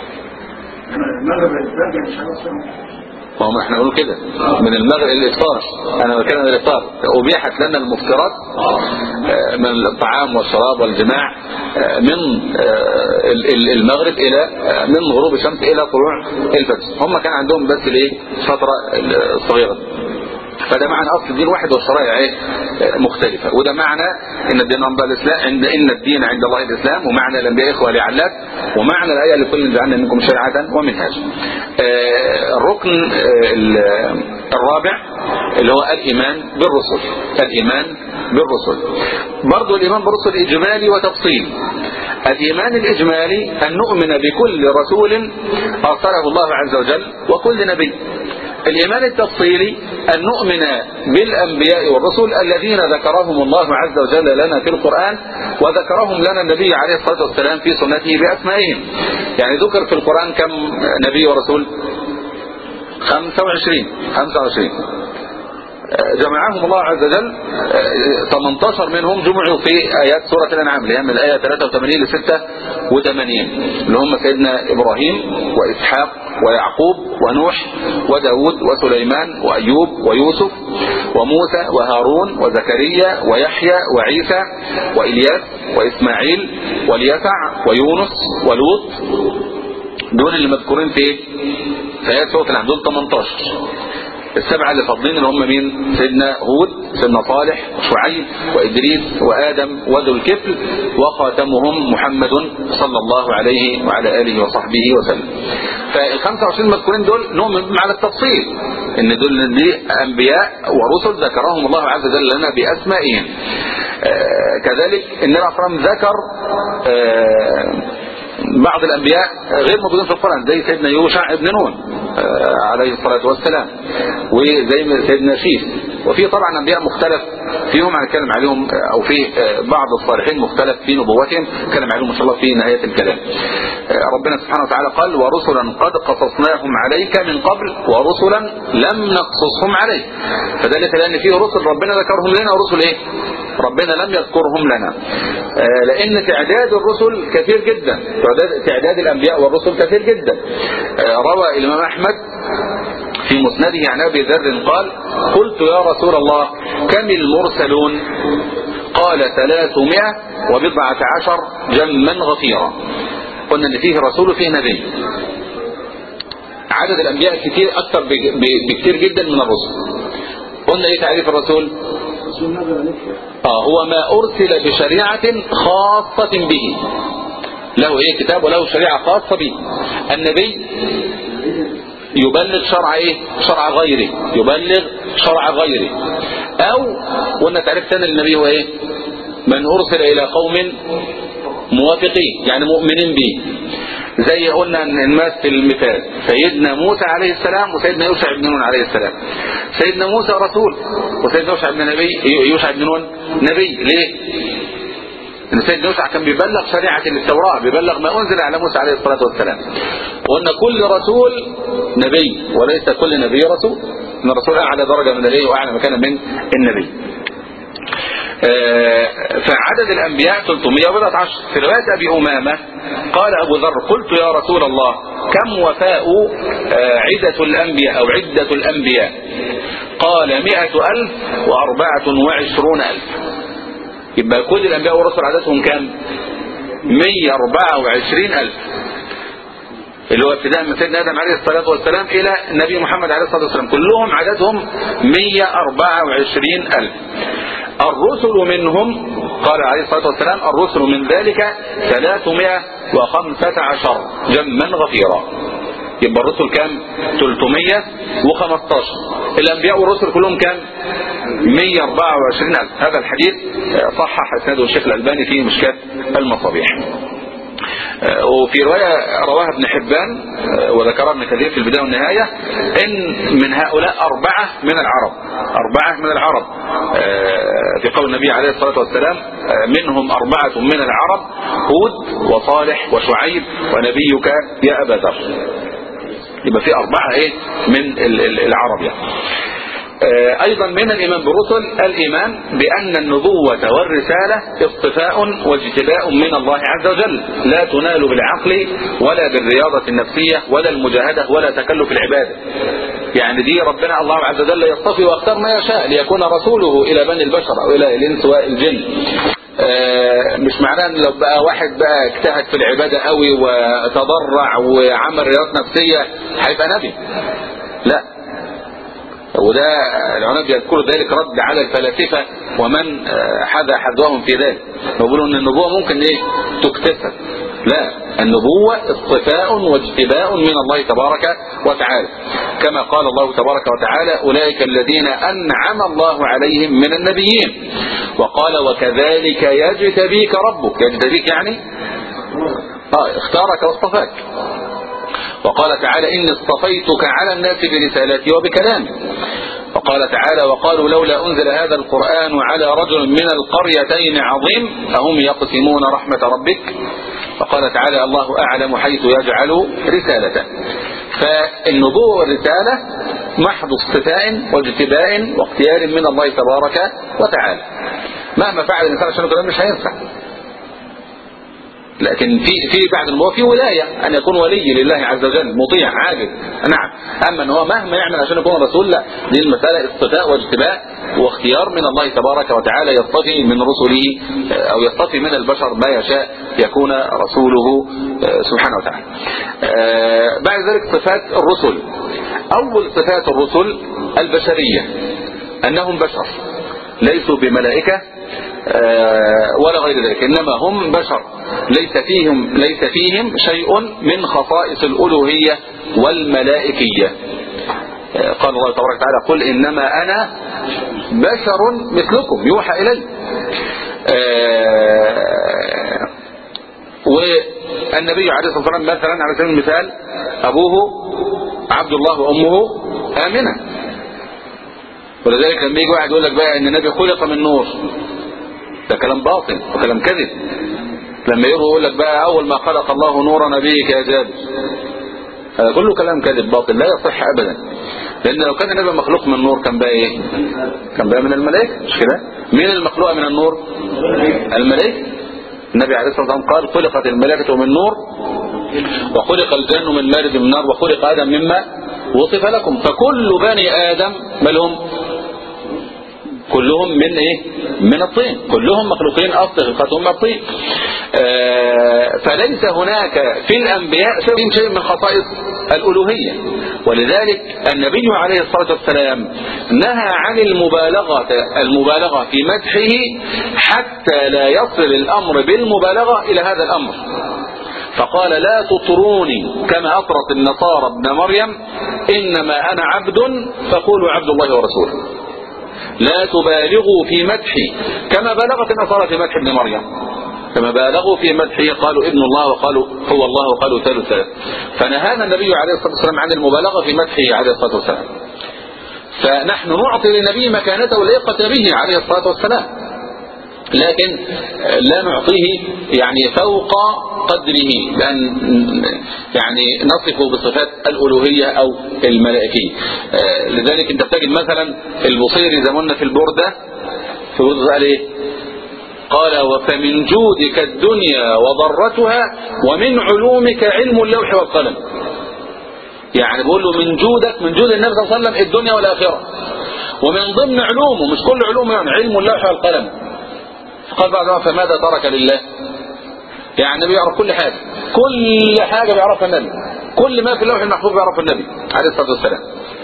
المغرب الفجر مش هنوصل ما هم احنا نقول كده من المغرب الى الافطار انا بتكلم عن الافطار ابيحت لنا المفطرات آه، من الطعام والشراب والجماع آه، من آه، ال- ال- المغرب الى آه، من غروب الشمس الى طلوع الفجر هم كان عندهم بس الايه فتره الصغيره فده معنى اصل الدين واحد والشرائع ايه آه، مختلفه وده معنى ان الدين عند الاسلام عند ان الدين عند الله الاسلام ومعنى الانبياء اخوه لعلات ومعنى الايه لكل جعلنا منكم شريعه ومنهاجا آه، الركن آه، ال- الرابع اللي هو الايمان بالرسل الايمان بالرسل برضو الايمان بالرسل اجمالي وتفصيل الايمان الاجمالي ان نؤمن بكل رسول ارسله الله عز وجل وكل نبي الإيمان التفصيلي أن نؤمن بالأنبياء والرسل الذين ذكرهم الله عز وجل لنا في القرآن وذكرهم لنا النبي عليه الصلاة والسلام في سنته بأسمائهم يعني ذكر في القرآن كم نبي ورسول 25 25 جمعهم الله عز وجل 18 منهم جمعوا في آيات سورة الأنعام اللي هي من الآية 83 ل 86 اللي هم سيدنا إبراهيم وإسحاق ويعقوب ونوح وداود وسليمان وأيوب ويوسف وموسى وهارون وزكريا ويحيى وعيسى وإلياس وإسماعيل واليسع ويونس ولوط دول اللي مذكورين في ايه في آيات سورة الأنعام دول 18 السبعة اللي فاضلين اللي هم مين سيدنا هود سيدنا صالح وشعيب وإدريس وآدم وذو الكفل وخاتمهم محمد صلى الله عليه وعلى آله وصحبه وسلم فال 25 مذكورين دول نؤمن بهم على التفصيل ان دول دي انبياء ورسل ذكرهم الله عز وجل لنا باسمائهم آه كذلك النبي عليه الصلاه والسلام ذكر آه بعض الأنبياء غير موجودين في القرآن زي سيدنا يوشع ابن نون عليه الصلاة والسلام وزي سيدنا شيس وفي طبعا أنبياء مختلف فيهم هنتكلم عليهم أو في بعض الصالحين مختلف في نبوتهم نتكلم عليهم إن شاء الله في نهاية الكلام ربنا سبحانه وتعالى قال ورسلا قد قصصناهم عليك من قبل ورسلا لم نقصصهم عليك فذلك لأن فيه رسل ربنا ذكرهم لنا ورسل إيه ربنا لم يذكرهم لنا لأن تعداد الرسل كثير جدا تعداد الأنبياء والرسل كثير جدا روى الإمام أحمد في مسنده عن أبي ذر قال قلت يا رسول الله كم المرسلون قال ثلاثمائة وبضعة عشر جما غفيرا قلنا ان فيه رسول وفيه نبي عدد الأنبياء كتير أكثر بكثير جدا من الرسل قلنا ايه تعريف الرسول آه هو ما أرسل بشريعة خاصة به له ايه كتاب وله شريعة خاصة به النبي يبلغ شرع ايه شرع غيره يبلغ شرع غيره او قلنا تعريف ثاني للنبي هو ايه من ارسل الى قوم موافقين يعني مؤمنين به زي قلنا الناس في المثال سيدنا موسى عليه السلام وسيدنا يوشع بن نون عليه السلام سيدنا موسى رسول وسيدنا يوشع بن نبي يوشع بن نون نبي ليه ان سيدنا يوسع كان بيبلغ شريعة التوراة بيبلغ ما انزل على موسى عليه الصلاة والسلام وان كل رسول نبي وليس كل نبي رسول ان الرسول اعلى درجة من النبي واعلى مكانا من النبي فعدد الأنبياء 319 في رواية أبي أمامة قال أبو ذر قلت يا رسول الله كم وفاء عدة الأنبياء أو عدة الأنبياء قال مئة ألف وأربعة وعشرون ألف يبقى كل الأنبياء والرسل عددهم كام 124 ألف اللي هو ابتداء من سيدنا آدم عليه الصلاة والسلام إلى النبي محمد عليه الصلاة والسلام كلهم عددهم 124 ألف الرسل منهم قال عليه الصلاة والسلام الرسل من ذلك 315 جما غفيرا يبقى الرسل كام 315 الأنبياء والرسل كلهم كام 124 ألف هذا الحديث صحح اسناده الشيخ الألباني في مشكات المصابيح وفي رواية رواها ابن حبان وذكرها ابن كثير في البداية والنهاية ان من هؤلاء أربعة من العرب أربعة من العرب في قول النبي عليه الصلاة والسلام منهم أربعة من العرب هود وصالح وشعيب ونبيك يا أبا ذر يبقى في أربعة ايه من العرب يعني ايضا من الايمان بالرسل الايمان بان النبوة والرسالة اصطفاء واجتباء من الله عز وجل لا تنال بالعقل ولا بالرياضة النفسية ولا المجاهدة ولا تكلف العبادة يعني دي ربنا الله عز وجل يصطفي واختار ما يشاء ليكون رسوله الى بني البشر او الى الانس والجن مش معناه ان لو بقى واحد بقى اجتهد في العبادة قوي وتضرع وعمل رياضة نفسية هيبقى نبي لا وده العلماء بيذكروا ذلك رد على الفلاسفة ومن حذا حذوهم في ذلك بيقولوا ان النبوة ممكن ايه تكتسب لا النبوة اصطفاء واجتباء من الله تبارك وتعالى كما قال الله تبارك وتعالى أولئك الذين أنعم الله عليهم من النبيين وقال وكذلك يجتبيك ربك يجتبيك يعني آه اختارك واصطفاك وقال تعالى إني اصطفيتك على الناس برسالتي وبكلامي وقال تعالى وقالوا لولا أنزل هذا القرآن على رجل من القريتين عظيم أهم يقسمون رحمة ربك وقال تعالى الله أعلم حيث يجعل رسالته فالنبوة والرسالة محض اصطفاء واجتباء واختيار من الله تبارك وتعالى مهما فعل الإنسان عشان كلام مش هينفع لكن في في بعد النبوة في ولاية أن يكون ولي لله عز وجل مطيع عابد نعم أما أن هو مهما يعمل عشان يكون رسول لا دي المسألة اصطفاء واجتباء واختيار من الله تبارك وتعالى يصطفي من رسله أو يصطفي من البشر ما يشاء يكون رسوله سبحانه وتعالى بعد ذلك صفات الرسل أول صفات الرسل البشرية أنهم بشر ليسوا بملائكة ولا غير ذلك إنما هم بشر ليس فيهم ليس فيهم شيء من خصائص الألوهية والملائكية قال الله تبارك وتعالى قل إنما أنا بشر مثلكم يوحى إلي والنبي عليه الصلاة والسلام مثلا على سبيل المثال أبوه عبد الله وأمه آمنة ولذلك لما يجي واحد يقول لك بقى ان النبي خلق من نور ده كلام باطل وكلام كذب لما يجي يقول لك بقى اول ما خلق الله نور نبيك يا جابر هذا كله كلام كذب باطل لا يصح ابدا لان لو كان النبي مخلوق من نور كان بقى ايه كان بقى من الملائكه مش كده مين المخلوق من النور الملائكه النبي عليه الصلاه والسلام قال خلقت الملائكه من نور وخلق الجن من مارد من نار وخلق ادم مما وصف لكم فكل بني ادم مالهم كلهم من ايه من الطين كلهم مخلوقين اصل خلقتهم من الطين آه فليس هناك في الانبياء شيء من خصائص الالوهيه ولذلك النبي عليه الصلاه والسلام نهى عن المبالغه المبالغه في مدحه حتى لا يصل الامر بالمبالغه الى هذا الامر فقال لا تطروني كما أطرت النصارى ابن مريم إنما أنا عبد فقولوا عبد الله ورسوله لا تبالغوا في مدحي كما بالغت النصارى في مدح ابن مريم كما بالغوا في مدحه قالوا ابن الله وقالوا هو الله وقالوا ثالث ثلاث فنهانا النبي عليه الصلاة والسلام عن المبالغة في مدحه عليه الصلاة والسلام فنحن نعطي للنبي مكانته ليقة به عليه الصلاة والسلام لكن لا نعطيه يعني فوق قدره بأن يعني نصفه بصفات الألوهية أو الملائكية لذلك انت بتجد مثلا البصيري زمنا في البردة في بردة قال ايه قال وفمن جودك الدنيا وضرتها ومن علومك علم اللوح والقلم يعني بقول له من جودك من جود النبي صلى الله عليه وسلم الدنيا والآخرة ومن ضمن علومه مش كل علومه يعني علم اللوح والقلم قال بعد ما فماذا ترك لله يعني النبي يعرف كل حاجة كل حاجة بيعرفها النبي كل ما في اللوح المحفوظ بيعرفه النبي عليه الصلاة والسلام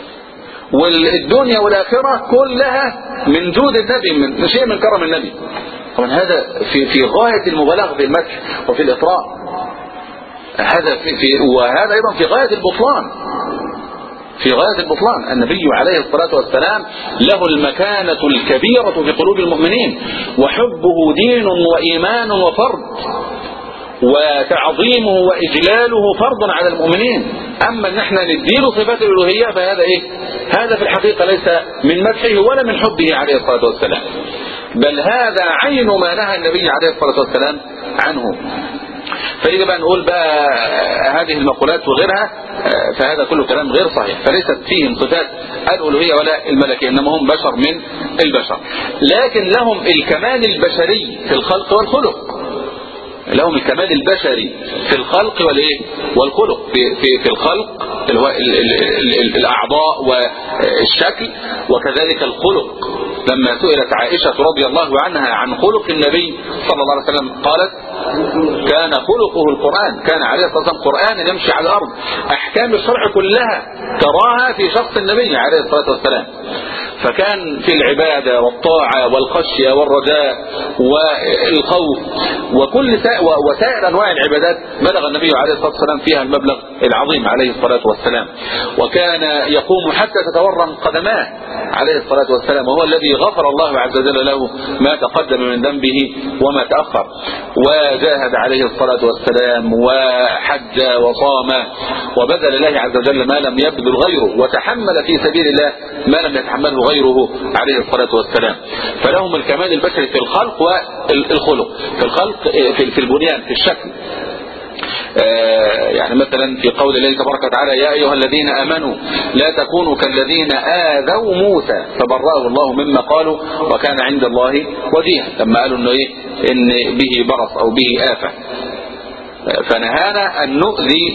والدنيا والآخرة كلها من جود النبي من شيء من كرم النبي طبعا هذا في في غاية المبالغة في المدح وفي الإطراء هذا في, في وهذا أيضا في غاية البطلان في غاية البطلان النبي عليه الصلاة والسلام له المكانة الكبيرة في قلوب المؤمنين وحبه دين وإيمان وفرض وتعظيمه وإجلاله فرض على المؤمنين أما أن احنا نديله صفات الألوهية فهذا إيه هذا في الحقيقة ليس من مدحه ولا من حبه عليه الصلاة والسلام بل هذا عين ما نهى النبي عليه الصلاة والسلام عنه فيجي بقى نقول بقى هذه المقولات وغيرها فهذا كله كلام غير صحيح فليست فيهم صفات الألوهية ولا الملكية إنما هم بشر من البشر لكن لهم الكمال البشري في الخلق والخلق لهم الكمال البشري في الخلق والايه والخلق في في في الخلق اللي هو ال ال ال الاعضاء والشكل وكذلك الخلق لما سئلت عائشة رضي الله عنها عن خلق النبي صلى الله عليه وسلم قالت كان خلقه القرآن كان عليه الصلاة والسلام قرآن يمشي على الأرض أحكام الشرع كلها تراها في شخص النبي عليه الصلاة والسلام فكان في العبادة والطاعة والخشية والرجاء والخوف وكل وسائر أنواع العبادات بلغ النبي عليه الصلاة والسلام فيها المبلغ العظيم عليه الصلاة والسلام وكان يقوم حتى تتورم قدماه عليه الصلاة والسلام وهو الذي غفر الله عز وجل له ما تقدم من ذنبه وما تأخر وجاهد عليه الصلاة والسلام وحج وصام وبذل الله عز وجل ما لم يبذل غيره وتحمل في سبيل الله ما لم يتحمله غيره عليه الصلاة والسلام فلهم الكمال البشري في الخلق والخلق في الخلق في البنيان في الشكل يعني مثلا في قول الله تبارك وتعالى يا أيها الذين آمنوا لا تكونوا كالذين آذوا موسى فبرأه الله مما قالوا وكان عند الله وجيها لما قالوا انه ايه ان به برص او به آفة فنهانا أن نؤذي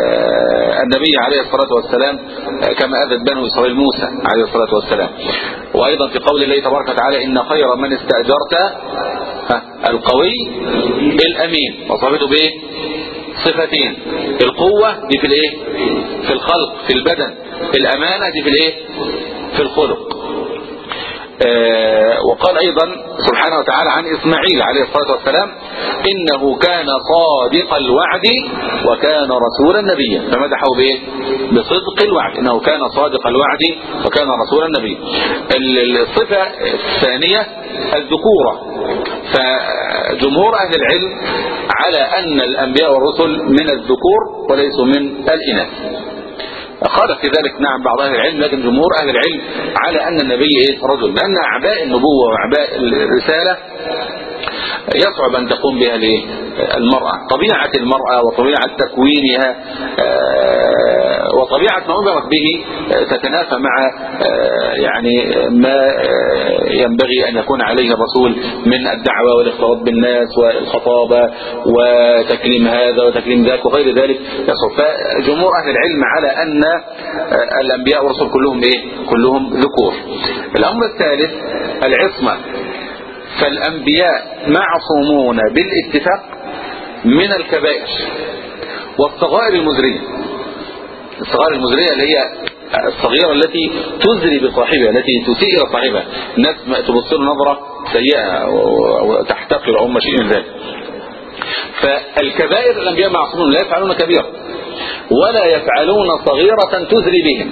النبي عليه الصلاة والسلام كما أذت بنو إسرائيل موسى عليه الصلاة والسلام وأيضا في قول الله تبارك وتعالى إن خير من استأجرت ها، القوي الأمين وصفته بإيه صفتين القوة دي في الايه في الخلق في البدن الامانة دي في الايه في الخلق آه وقال ايضا سبحانه وتعالى عن اسماعيل عليه الصلاة والسلام انه كان صادق الوعد وكان رسولا نبيا فمدحه بايه بصدق الوعد انه كان صادق الوعد وكان رسولا نبيا ال- الصفة الثانية الذكورة فجمهور اهل العلم على ان الانبياء والرسل من الذكور وليسوا من الاناث قال في ذلك نعم بعض اهل العلم لكن جمهور اهل العلم على ان النبي ايه رجل لان اعباء النبوه واعباء الرساله يصعب ان تقوم بها الايه المراه طبيعه المراه وطبيعه تكوينها آه، وطبيعه ما امرت به آه، تتنافى مع آه، يعني ما آه، ينبغي ان يكون عليه الرسول من الدعوه والاختلاط بالناس والخطابه وتكليم هذا وتكليم ذاك وغير ذلك يصعب فجمهور اهل العلم على ان آه، الانبياء والرسل كلهم ايه كلهم ذكور الامر الثالث العصمه فالأنبياء معصومون بالاتفاق من الكبائر والصغائر المزرية الصغائر المزرية اللي هي الصغيرة التي تزري بصاحبها التي تسيء إلى صاحبها الناس ما تبص له نظرة سيئة وتحتقر أو ما شيء من ذلك فالكبائر الأنبياء معصومون لا يفعلون كبيرة ولا يفعلون صغيرة تزري بهم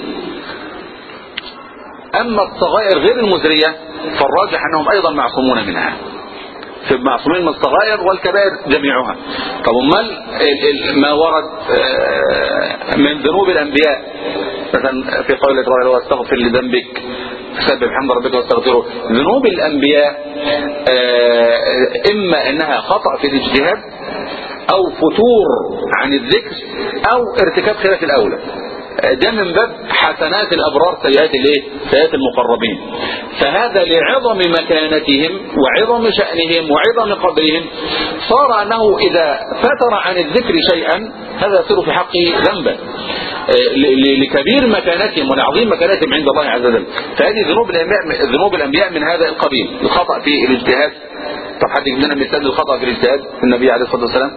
أما الصغائر غير المزرية فالراجح أنهم أيضا معصومون منها في معصومين من الصغائر والكبائر جميعها طب امال ال- ال- ما ورد آه، من ذنوب الأنبياء مثلا في قول الله واستغفر لذنبك سبح بحمد ربك واستغفره ذنوب الأنبياء آه، إما أنها خطأ في الاجتهاد أو فتور عن الذكر أو ارتكاب خلاف الأولى ده من باب حسنات الأبرار سيئات الايه سيئات المقربين فهذا لعظم مكانتهم وعظم شأنهم وعظم قدرهم صار أنه إذا فتر عن الذكر شيئا هذا يصير في حقه ذنبا آه، ل- ل- لكبير مكانتهم ولعظيم مكانتهم عند الله عز وجل فهذه ذنوب الأنبياء ذنوب الأنبياء من هذا القبيل الخطأ في الاجتهاد طب حد يجيب لنا مثال للخطأ في الاجتهاد النبي عليه الصلاة والسلام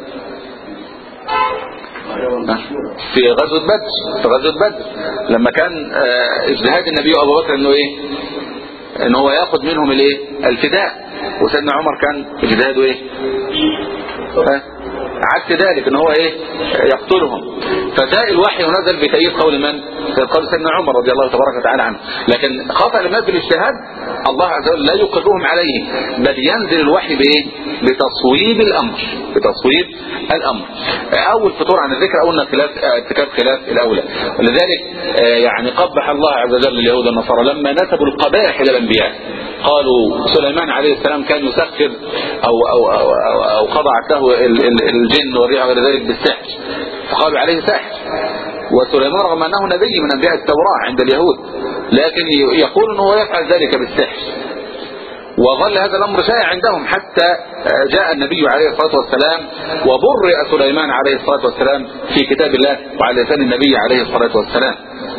في غزوة بدر في غزوة بدر لما كان آه، اجتهاد النبي وابو بكر انه ايه ان هو ياخذ منهم الايه الفداء وسيدنا عمر كان اجتهاده ايه ها؟ عكس ذلك ان هو ايه يقتلهم فجاء الوحي ونزل بتأييد قول من في قول سيدنا عمر رضي الله تبارك وتعالى عنه لكن خطأ لما في الاجتهاد الله عز وجل لا يقرهم عليه بل ينزل الوحي بايه بتصويب الامر بتصويب الامر اول فتور عن الذكر قلنا خلاف ارتكاب خلاف الاولى ولذلك آه، يعني قبح الله عز وجل اليهود والنصارى لما نسبوا القبائح الى الانبياء قالوا سليمان عليه السلام كان يسخر او او او, أو, أو خضعت له ال- ال- الجن والريح وغير ذلك بالسحر فقالوا عليه ساحر وسليمان رغم انه نبي من انبياء التوراة عند اليهود لكن ي- يقول انه يفعل ذلك بالسحر وظل هذا الامر شائع عندهم حتى آه، جاء النبي عليه الصلاه والسلام وبرئ سليمان عليه الصلاه والسلام في كتاب الله وعلى لسان النبي عليه الصلاه والسلام.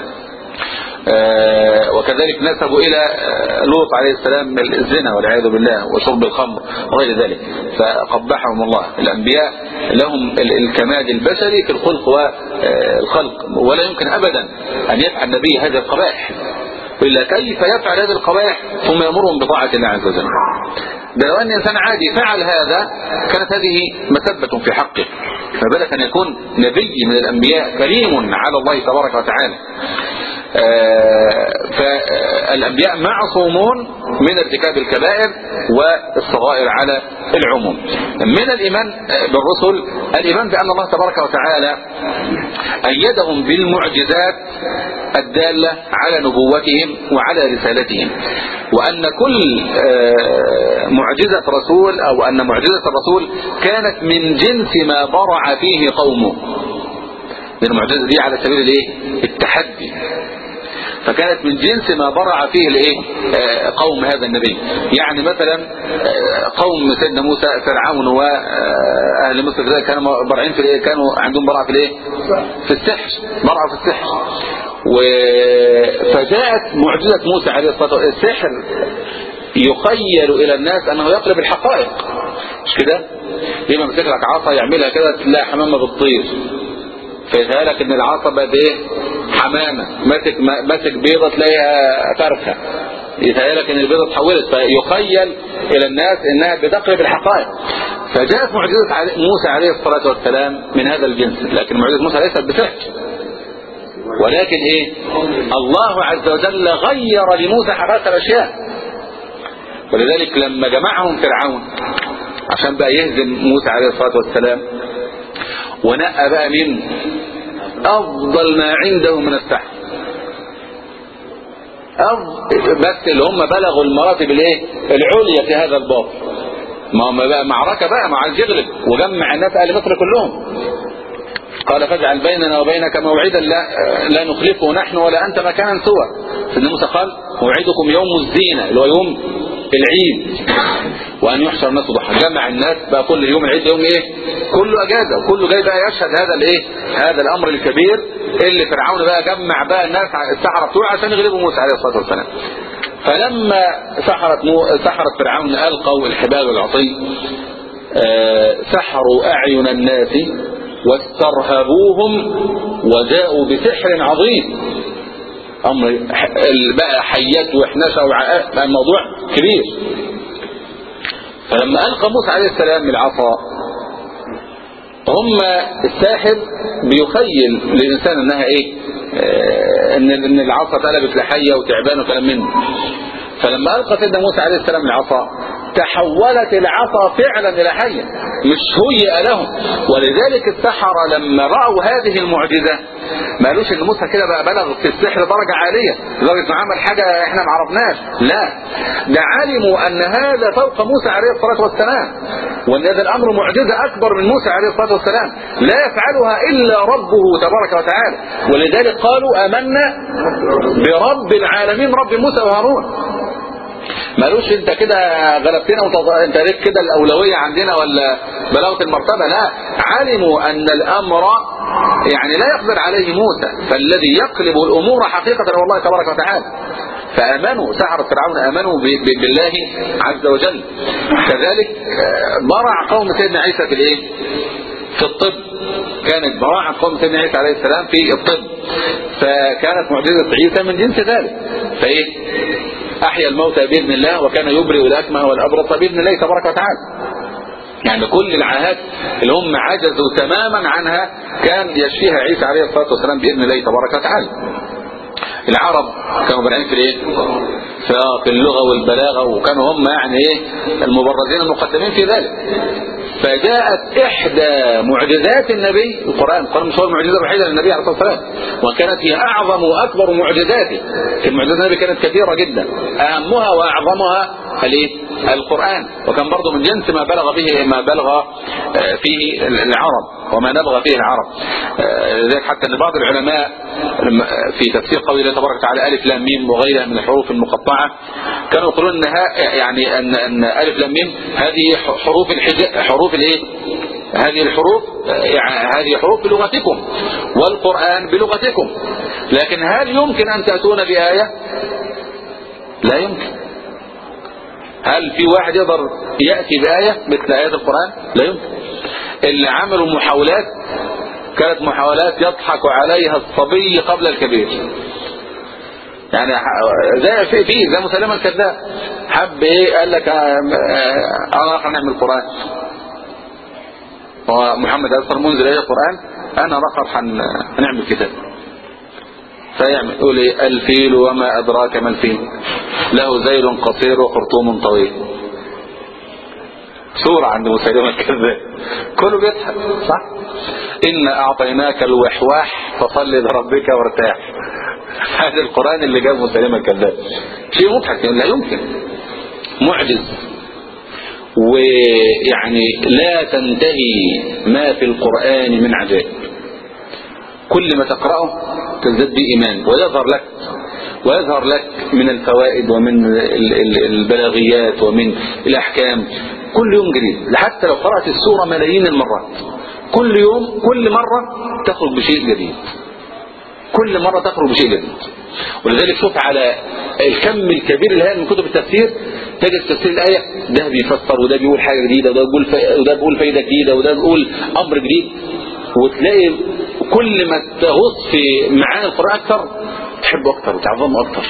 آه، وكذلك نسبوا الى آه، لوط عليه السلام الزنا والعياذ بالله وشرب الخمر وغير ذلك فقبحهم الله الانبياء لهم ال- الكمال البشري في الخلق والخلق ولا يمكن ابدا ان يفعل النبي هذه القبائح إلا كيف يفعل هذه القبائح ثم يأمرهم بطاعة الله عز وجل ده لو أن إنسان عادي فعل هذا كانت هذه مسبة في حقه ما بالك أن يكون نبي من الأنبياء كريم على الله تبارك وتعالى آه، فالأنبياء معصومون من ارتكاب الكبائر والصغائر على العموم من الإيمان بالرسل الإيمان بأن الله تبارك وتعالى أيدهم بالمعجزات الدالة على نبوتهم وعلى رسالتهم وأن كل آه، معجزة رسول أو أن معجزة الرسول كانت من جنس ما برع فيه قومه لأن المعجزة دي على سبيل الايه التحدي فكانت من جنس ما برع فيه الايه آه، قوم هذا النبي يعني مثلا آه، قوم سيدنا موسى فرعون واهل مصر كذلك كانوا برعين في الايه كانوا عندهم براءه في الايه في السحر براءه في السحر و... فجاءت معجزة موسى عليه الصلاة والسلام السحر يخيل إلى الناس أنه يقلب الحقائق مش كده لما مسك لك عصا يعملها كده تلاقي حمامة بتطير فيتهيألك ان العصا بقت ايه حمامة ماسك ماسك بيضة تلاقيها فرخة يتهيألك ان البيضة اتحولت فيخيل الى الناس انها بتقلب الحقائق فجاءت معجزة علي- موسى عليه الصلاة والسلام من هذا الجنس لكن معجزة موسى ليست بسحر ولكن ايه الله عز وجل غير لموسى حقائق الاشياء ولذلك لما جمعهم فرعون عشان بقى يهزم موسى عليه الصلاة والسلام ونقى بقى من افضل ما عنده من السحر أف- بس اللي هم بلغوا المراتب الايه العليا في هذا الباب ما هم بقى معركة بقى ما عايز يغلب وجمع الناس اهل مصر كلهم قال فاجعل بيننا وبينك موعدا لا, لا نخلفه نحن ولا انت مكانا سوى سيدنا موسى قال موعدكم يوم الزينة اللي هو يوم العيد وان يحشر الناس ضحى جمع الناس بقى كل يوم العيد يوم ايه كله اجازه وكله جاي بقى يشهد هذا الايه هذا الامر الكبير اللي فرعون بقى جمع بقى الناس السحره بتوعه عشان يغلبوا موسى عليه الصلاه والسلام فلما سحرت مو... سحرت فرعون القوا الحبال والعصي آه سحروا اعين الناس واسترهبوهم وجاءوا بسحر عظيم امر ال- بقى حيات وحنشه وعقاء بقى الموضوع كبير فلما القى موسى عليه السلام العصا هم الساحر بيخيل للانسان انها ايه آه، ان ان العصا اتقلبت لحيه وتعبان وكلام منه فلما القى سيدنا موسى عليه السلام العصا تحولت العصا فعلا الى حيه مش هيئ لهم ولذلك السحرة لما راوا هذه المعجزه ما قالوش ان موسى كده بقى بلغ في السحر درجه عاليه لدرجه انه عمل حاجه احنا ما عرفناش لا ده علموا ان هذا فوق موسى عليه الصلاه والسلام وان هذا الامر معجزه اكبر من موسى عليه الصلاه والسلام لا يفعلها الا ربه تبارك وتعالى ولذلك قالوا امنا برب العالمين رب موسى وهارون ما قالوش انت كده غلبتنا وتض... انت ليك كده الاولويه عندنا ولا بلغت المرتبه لا علموا ان الامر يعني لا يقدر عليه موسى فالذي يقلب الامور حقيقه هو الله تبارك وتعالى فامنوا سحرة فرعون امنوا ب... ب... بالله عز وجل كذلك آه، برع قوم سيدنا عيسى في الايه في الطب كانت براعة قوم سيدنا عيسى عليه السلام في الطب فكانت معجزة عيسى من جنس ذلك فايه احيا الموتى باذن الله وكان يبرئ الاكمه والابرص باذن الله تبارك وتعالى يعني كل العاهات اللي هم عجزوا تماما عنها كان يشفيها عيسى عليه الصلاه والسلام باذن الله تبارك وتعالى العرب كانوا بارعين في الايه في اللغه والبلاغه وكانوا هم يعني ايه المبرزين المقدمين في ذلك فجاءت احدى معجزات النبي القران القران مش هو المعجزه الوحيده للنبي عليه الصلاه والسلام وكانت هي اعظم واكبر معجزاته في معجزات النبي كانت كثيره جدا اهمها واعظمها الايه القران وكان برضه من جنس ما بلغ به ما بلغ آه، فيه العرب وما نبغى فيه العرب آه، لذلك حتى ان بعض العلماء لما- في تفسير قول الله تبارك وتعالى الف لام ميم وغيرها من الحروف المقطعه كانوا يقولون انها يعني ان ان الف لام ميم هذه حروف الحجاء حروف الايه هذه الحروف يعني هذه حروف بلغتكم والقرآن بلغتكم لكن هل يمكن أن تأتون بآية لا يمكن هل في واحد يقدر يأتي بآية مثل آيات القرآن لا يمكن اللي عملوا محاولات كانت محاولات يضحك عليها الصبي قبل الكبير يعني زي في في زي مسلمة الكذاب حب ايه قال لك آه، آه، انا راح نعمل قرآن هو محمد أصلا منزل إليه القرآن أنا رقر حن... هنعمل كتاب فيعمل يقول إيه الفيل وما أدراك ما الفيل له ذيل قصير وخرطوم طويل سورة عند مسلمة الكذاب كله بيضحك صح إن أعطيناك الوحواح فصل لربك وارتاح هذا القرآن اللي جاب مسلمة الكذاب شيء مضحك لا يمكن معجز ويعني لا تنتهي ما في القرآن من عجائب كل ما تقرأه تزداد به إيمان ويظهر لك ويظهر لك من الفوائد ومن ال- ال- البلاغيات ومن الأحكام كل يوم جديد حتى لو قرأت السورة ملايين المرات كل يوم كل مرة تخرج بشيء جديد كل مرة تخرج بشيء جديد ولذلك شوف على الكم الكبير الهائل من كتب التفسير تجد تفسير الآية ده بيفسر وده بيقول حاجة جديدة وده بيقول فا- وده بيقول فايدة جديدة وده بيقول أمر جديد وتلاقي كل ما تغوص في معاني القرآن أكثر تحبه أكثر وتعظمه أكثر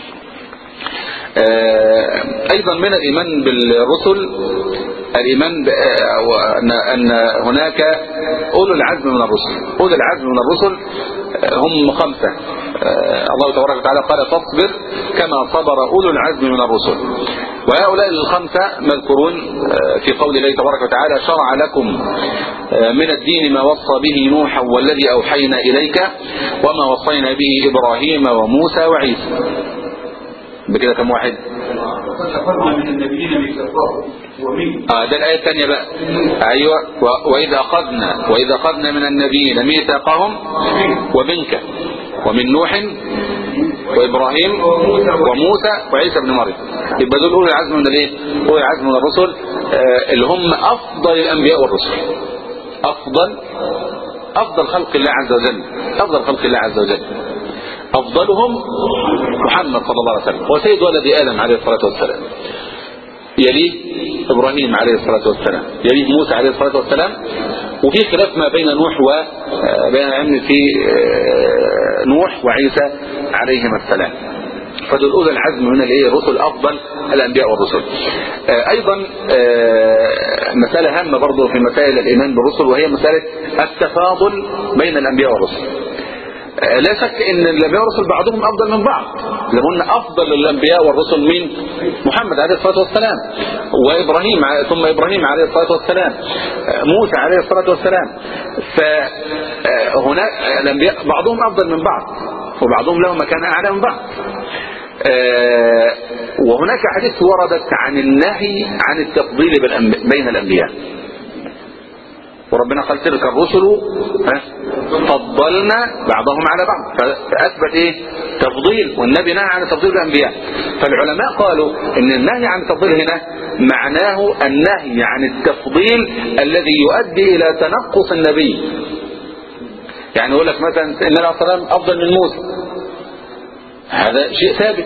آه، أيضا من الإيمان بالرسل الإيمان ب- آه، وأن أن هناك أولو العزم من الرسل أولو العزم من الرسل آه، هم خمسة آه، الله تبارك وتعالى قال فاصبر كما صبر أولو العزم من الرسل وهؤلاء الخمسة مذكورون آه، في قول الله تبارك وتعالى شرع لكم آه، من الدين ما وصى به نوحا والذي أوحينا إليك وما وصينا به إبراهيم وموسى وعيسى بكده كم واحد أخذنا من النبيين ميثاقهم ومن آه ده الآية الثانية بقى أيوة و- وإذا أخذنا وإذا أخذنا من النبيين ميثاقهم ومنك ومن نوح وإبراهيم وموسى وعيسى بن مريم يبقى دول أولي العزم من الإيه؟ أولي العزم من الرسل آه اللي هم أفضل الأنبياء والرسل أفضل أفضل خلق الله عز وجل أفضل خلق الله عز وجل أفضلهم محمد صلى الله عليه وسلم هو سيد ولد آدم عليه الصلاة والسلام يليه إبراهيم عليه الصلاة والسلام يليه موسى عليه الصلاة والسلام وفي خلاف ما بين نوح وبين العلم في آه، نوح وعيسى عليهما السلام فدول أولى العزم من الايه الرسل أفضل الأنبياء والرسل آه، أيضا آه، مسألة هامة برضو في مسائل الإيمان بالرسل وهي مسألة التفاضل بين الأنبياء والرسل آه، لا شك ان الانبياء والرسل بعضهم افضل من بعض لما قلنا افضل الانبياء والرسل مين محمد عليه الصلاه والسلام وابراهيم ع- ثم ابراهيم عليه الصلاه والسلام آه، موسى عليه الصلاه والسلام فهناك الانبياء بعضهم افضل من بعض وبعضهم له مكان اعلى من بعض آه، وهناك حديث وردت عن النهي عن التفضيل بالأنب- بين الانبياء وربنا قال تلك الرسل ها، فضلنا بعضهم على بعض فأثبت ايه تفضيل والنبي نهى عن تفضيل الأنبياء فالعلماء قالوا ان النهي عن التفضيل هنا معناه النهي عن التفضيل الذي يؤدي إلى تنقص النبي يعني يقول لك مثلا النبي عليه الصلاة والسلام أفضل من موسى هذا شيء ثابت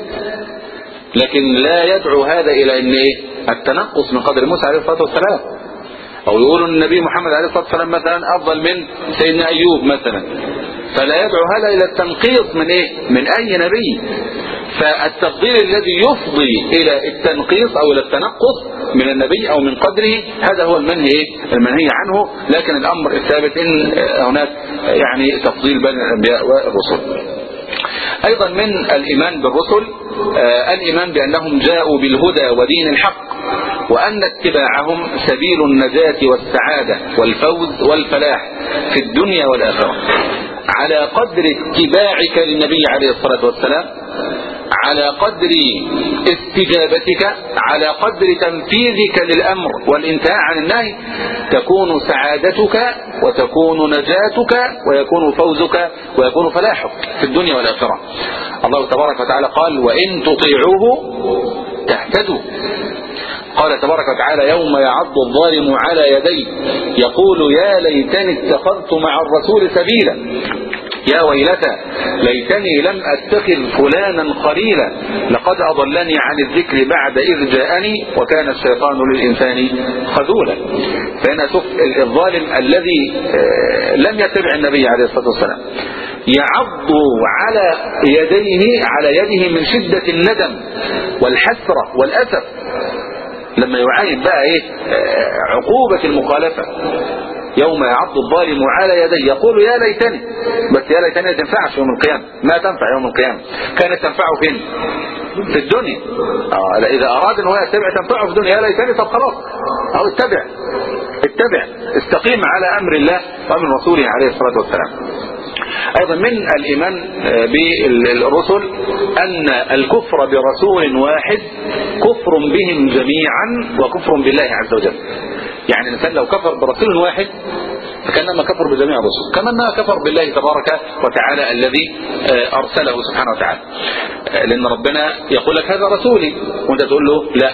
لكن لا يدعو هذا إلى ان ايه التنقص من قدر موسى عليه الصلاة والسلام او يقولوا ان النبي محمد عليه الصلاه والسلام مثلا افضل من سيدنا ايوب مثلا فلا يدعو هذا الى التنقيص من ايه من اي نبي فالتفضيل الذي يفضي الى التنقيص او الى التنقص من النبي او من قدره هذا هو المنهي ايه المنهي عنه لكن الامر الثابت ان هناك يعني تفضيل بين الانبياء والرسل ايضا من الايمان بالرسل آه الايمان بانهم جاءوا بالهدى ودين الحق وان اتباعهم سبيل النجاة والسعادة والفوز والفلاح في الدنيا والاخرة على قدر اتباعك للنبي عليه الصلاة والسلام على قدر استجابتك على قدر تنفيذك للأمر والانتهاء عن النهي تكون سعادتك وتكون نجاتك ويكون فوزك ويكون فلاحك في الدنيا والآخرة الله تبارك وتعالى قال وإن تطيعوه تهتدوا قال تبارك وتعالى يوم يعض الظالم على يديه يقول يا ليتني اتخذت مع الرسول سبيلا يا ويلتى ليتني لم اتخذ فلانا خليلا لقد اضلني عن الذكر بعد اذ جاءني وكان الشيطان للانسان خذولا فهنا شوف الظالم الذي لم يتبع النبي عليه الصلاه والسلام يعض على يديه على يده من شده الندم والحسره والاسف لما يعاين بقى ايه عقوبه المخالفه يوم يعض الظالم على يديه يقول يا ليتني بس يا ليتني ما تنفعش يوم القيامة ما تنفع يوم القيامة كانت تنفعه فين في الدنيا آه لا إذا أراد أن هو يتبع تنفعه في الدنيا يا ليتني طب خلاص أو اتبع اتبع استقيم على أمر الله وأمر رسوله عليه الصلاة والسلام أيضا من الإيمان بالرسل أن الكفر برسول واحد كفر بهم جميعا وكفر بالله عز وجل يعني الإنسان لو كفر برسول واحد فكانما كفر بجميع الرسل كما انها كفر بالله تبارك وتعالى الذي ارسله سبحانه وتعالى لان ربنا يقول لك هذا رسولي وانت تقول له لا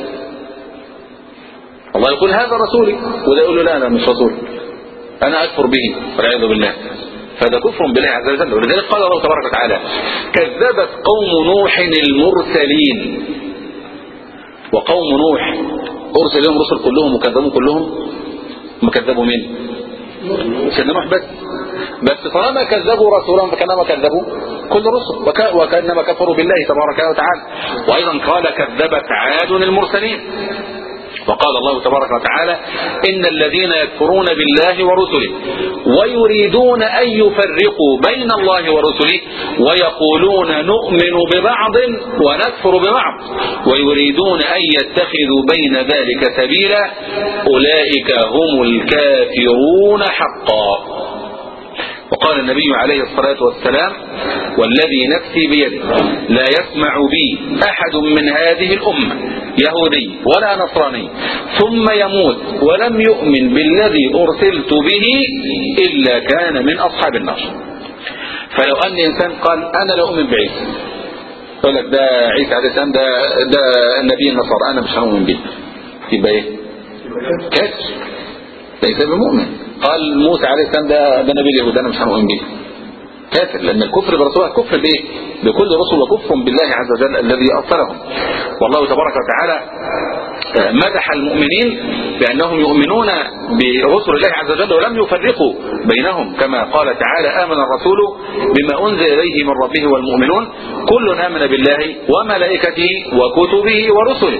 الله يقول هذا رسولي وده يقول له لا انا مش رسول انا اكفر به والعياذ بالله فده كفر بالله عز وجل ولذلك قال الله تبارك وتعالى كذبت قوم نوح المرسلين وقوم نوح أرسل لهم رسل كلهم وكذبوا كلهم ما كذبوا مين سيدنا نوح بس بس طالما كذبوا رسولهم فكانما كذبوا كل الرسل وك... وكانما كفروا بالله تبارك وتعالى وايضا قال كذبت عاد المرسلين وقال الله تبارك وتعالى إن الذين يكفرون بالله ورسله ويريدون أن يفرقوا بين الله ورسله ويقولون نؤمن ببعض ونكفر ببعض ويريدون أن يتخذوا بين ذلك سبيلا أولئك هم الكافرون حقا وقال النبي عليه الصلاة والسلام والذي نفسي بيده لا يسمع بي أحد من هذه الأمة يهودي ولا نصراني ثم يموت ولم يؤمن بالذي أرسلت به إلا كان من أصحاب النار فلو أن إنسان قال أنا لا أؤمن بعيسى يقول لك ده عيسى عليه السلام ده ده النبي النصارى أنا مش هؤمن به يبقى إيه؟ كافر ليس بمؤمن قال موسى عليه السلام ده ده نبي اليهود انا مش هنؤمن به كافر لان الكفر برسوله كفر بايه بكل رسل وكفر بالله عز وجل الذي ارسلهم والله تبارك وتعالى مدح المؤمنين بانهم يؤمنون برسل الله عز وجل ولم يفرقوا بينهم كما قال تعالى امن الرسول بما انزل اليه من ربه والمؤمنون كل امن بالله وملائكته وكتبه ورسله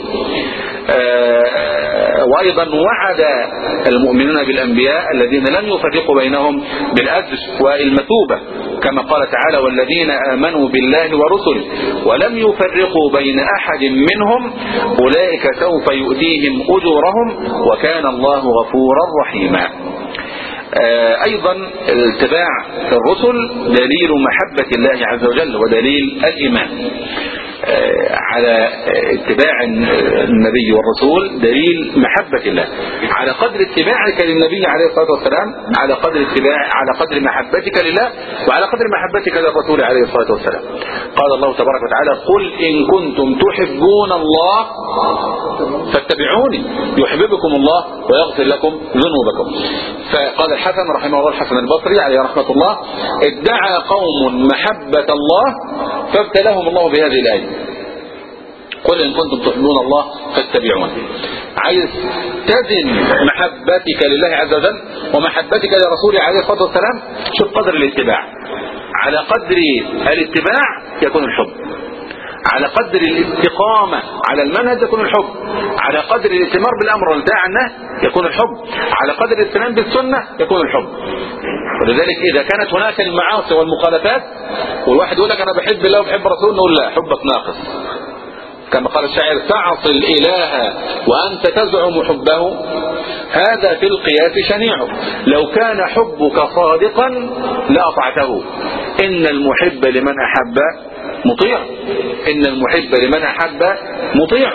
وايضا وعد المؤمنون بالانبياء الذين لم يفرقوا بينهم بالاجر والمثوبه كما قال تعالى والذين امنوا بالله ورسله ولم يفرقوا بين احد منهم اولئك سوف يؤتيهم اجورهم وكان الله غفورا رحيما ايضا اتباع الرسل دليل محبه الله عز وجل ودليل الايمان على اتباع النبي والرسول دليل محبة الله على قدر اتباعك للنبي عليه الصلاة والسلام على قدر اتباع على قدر محبتك لله وعلى قدر محبتك للرسول عليه الصلاة والسلام قال الله تبارك وتعالى قل إن كنتم تحبون الله فاتبعوني يحببكم الله ويغفر لكم ذنوبكم فقال الحسن رحمه الله الحسن البصري عليه رحمة الله ادعى قوم محبة الله فابتلاهم الله بهذه الآية قل إن كنتم تحبون الله فاتبعوني عايز تزن محبتك لله عز وجل ومحبتك لرسوله عليه الصلاة والسلام شوف قدر الاتباع على قدر الاتباع يكون الحب على قدر الاستقامة على المنهج يكون الحب على قدر الاتمار بالأمر والنهي عنه يكون الحب على قدر الاهتمام بالسنة يكون الحب ولذلك إذا كانت هناك المعاصي والمخالفات والواحد يقول لك أنا بحب الله وبحب رسوله نقول لا حبك ناقص كما قال الشاعر تعصي الإله وأنت تزعم حبه هذا في القياس شنيع لو كان حبك صادقا لأطعته إن المحب لمن أحب مطيع إن المحب لمن أحب مطيع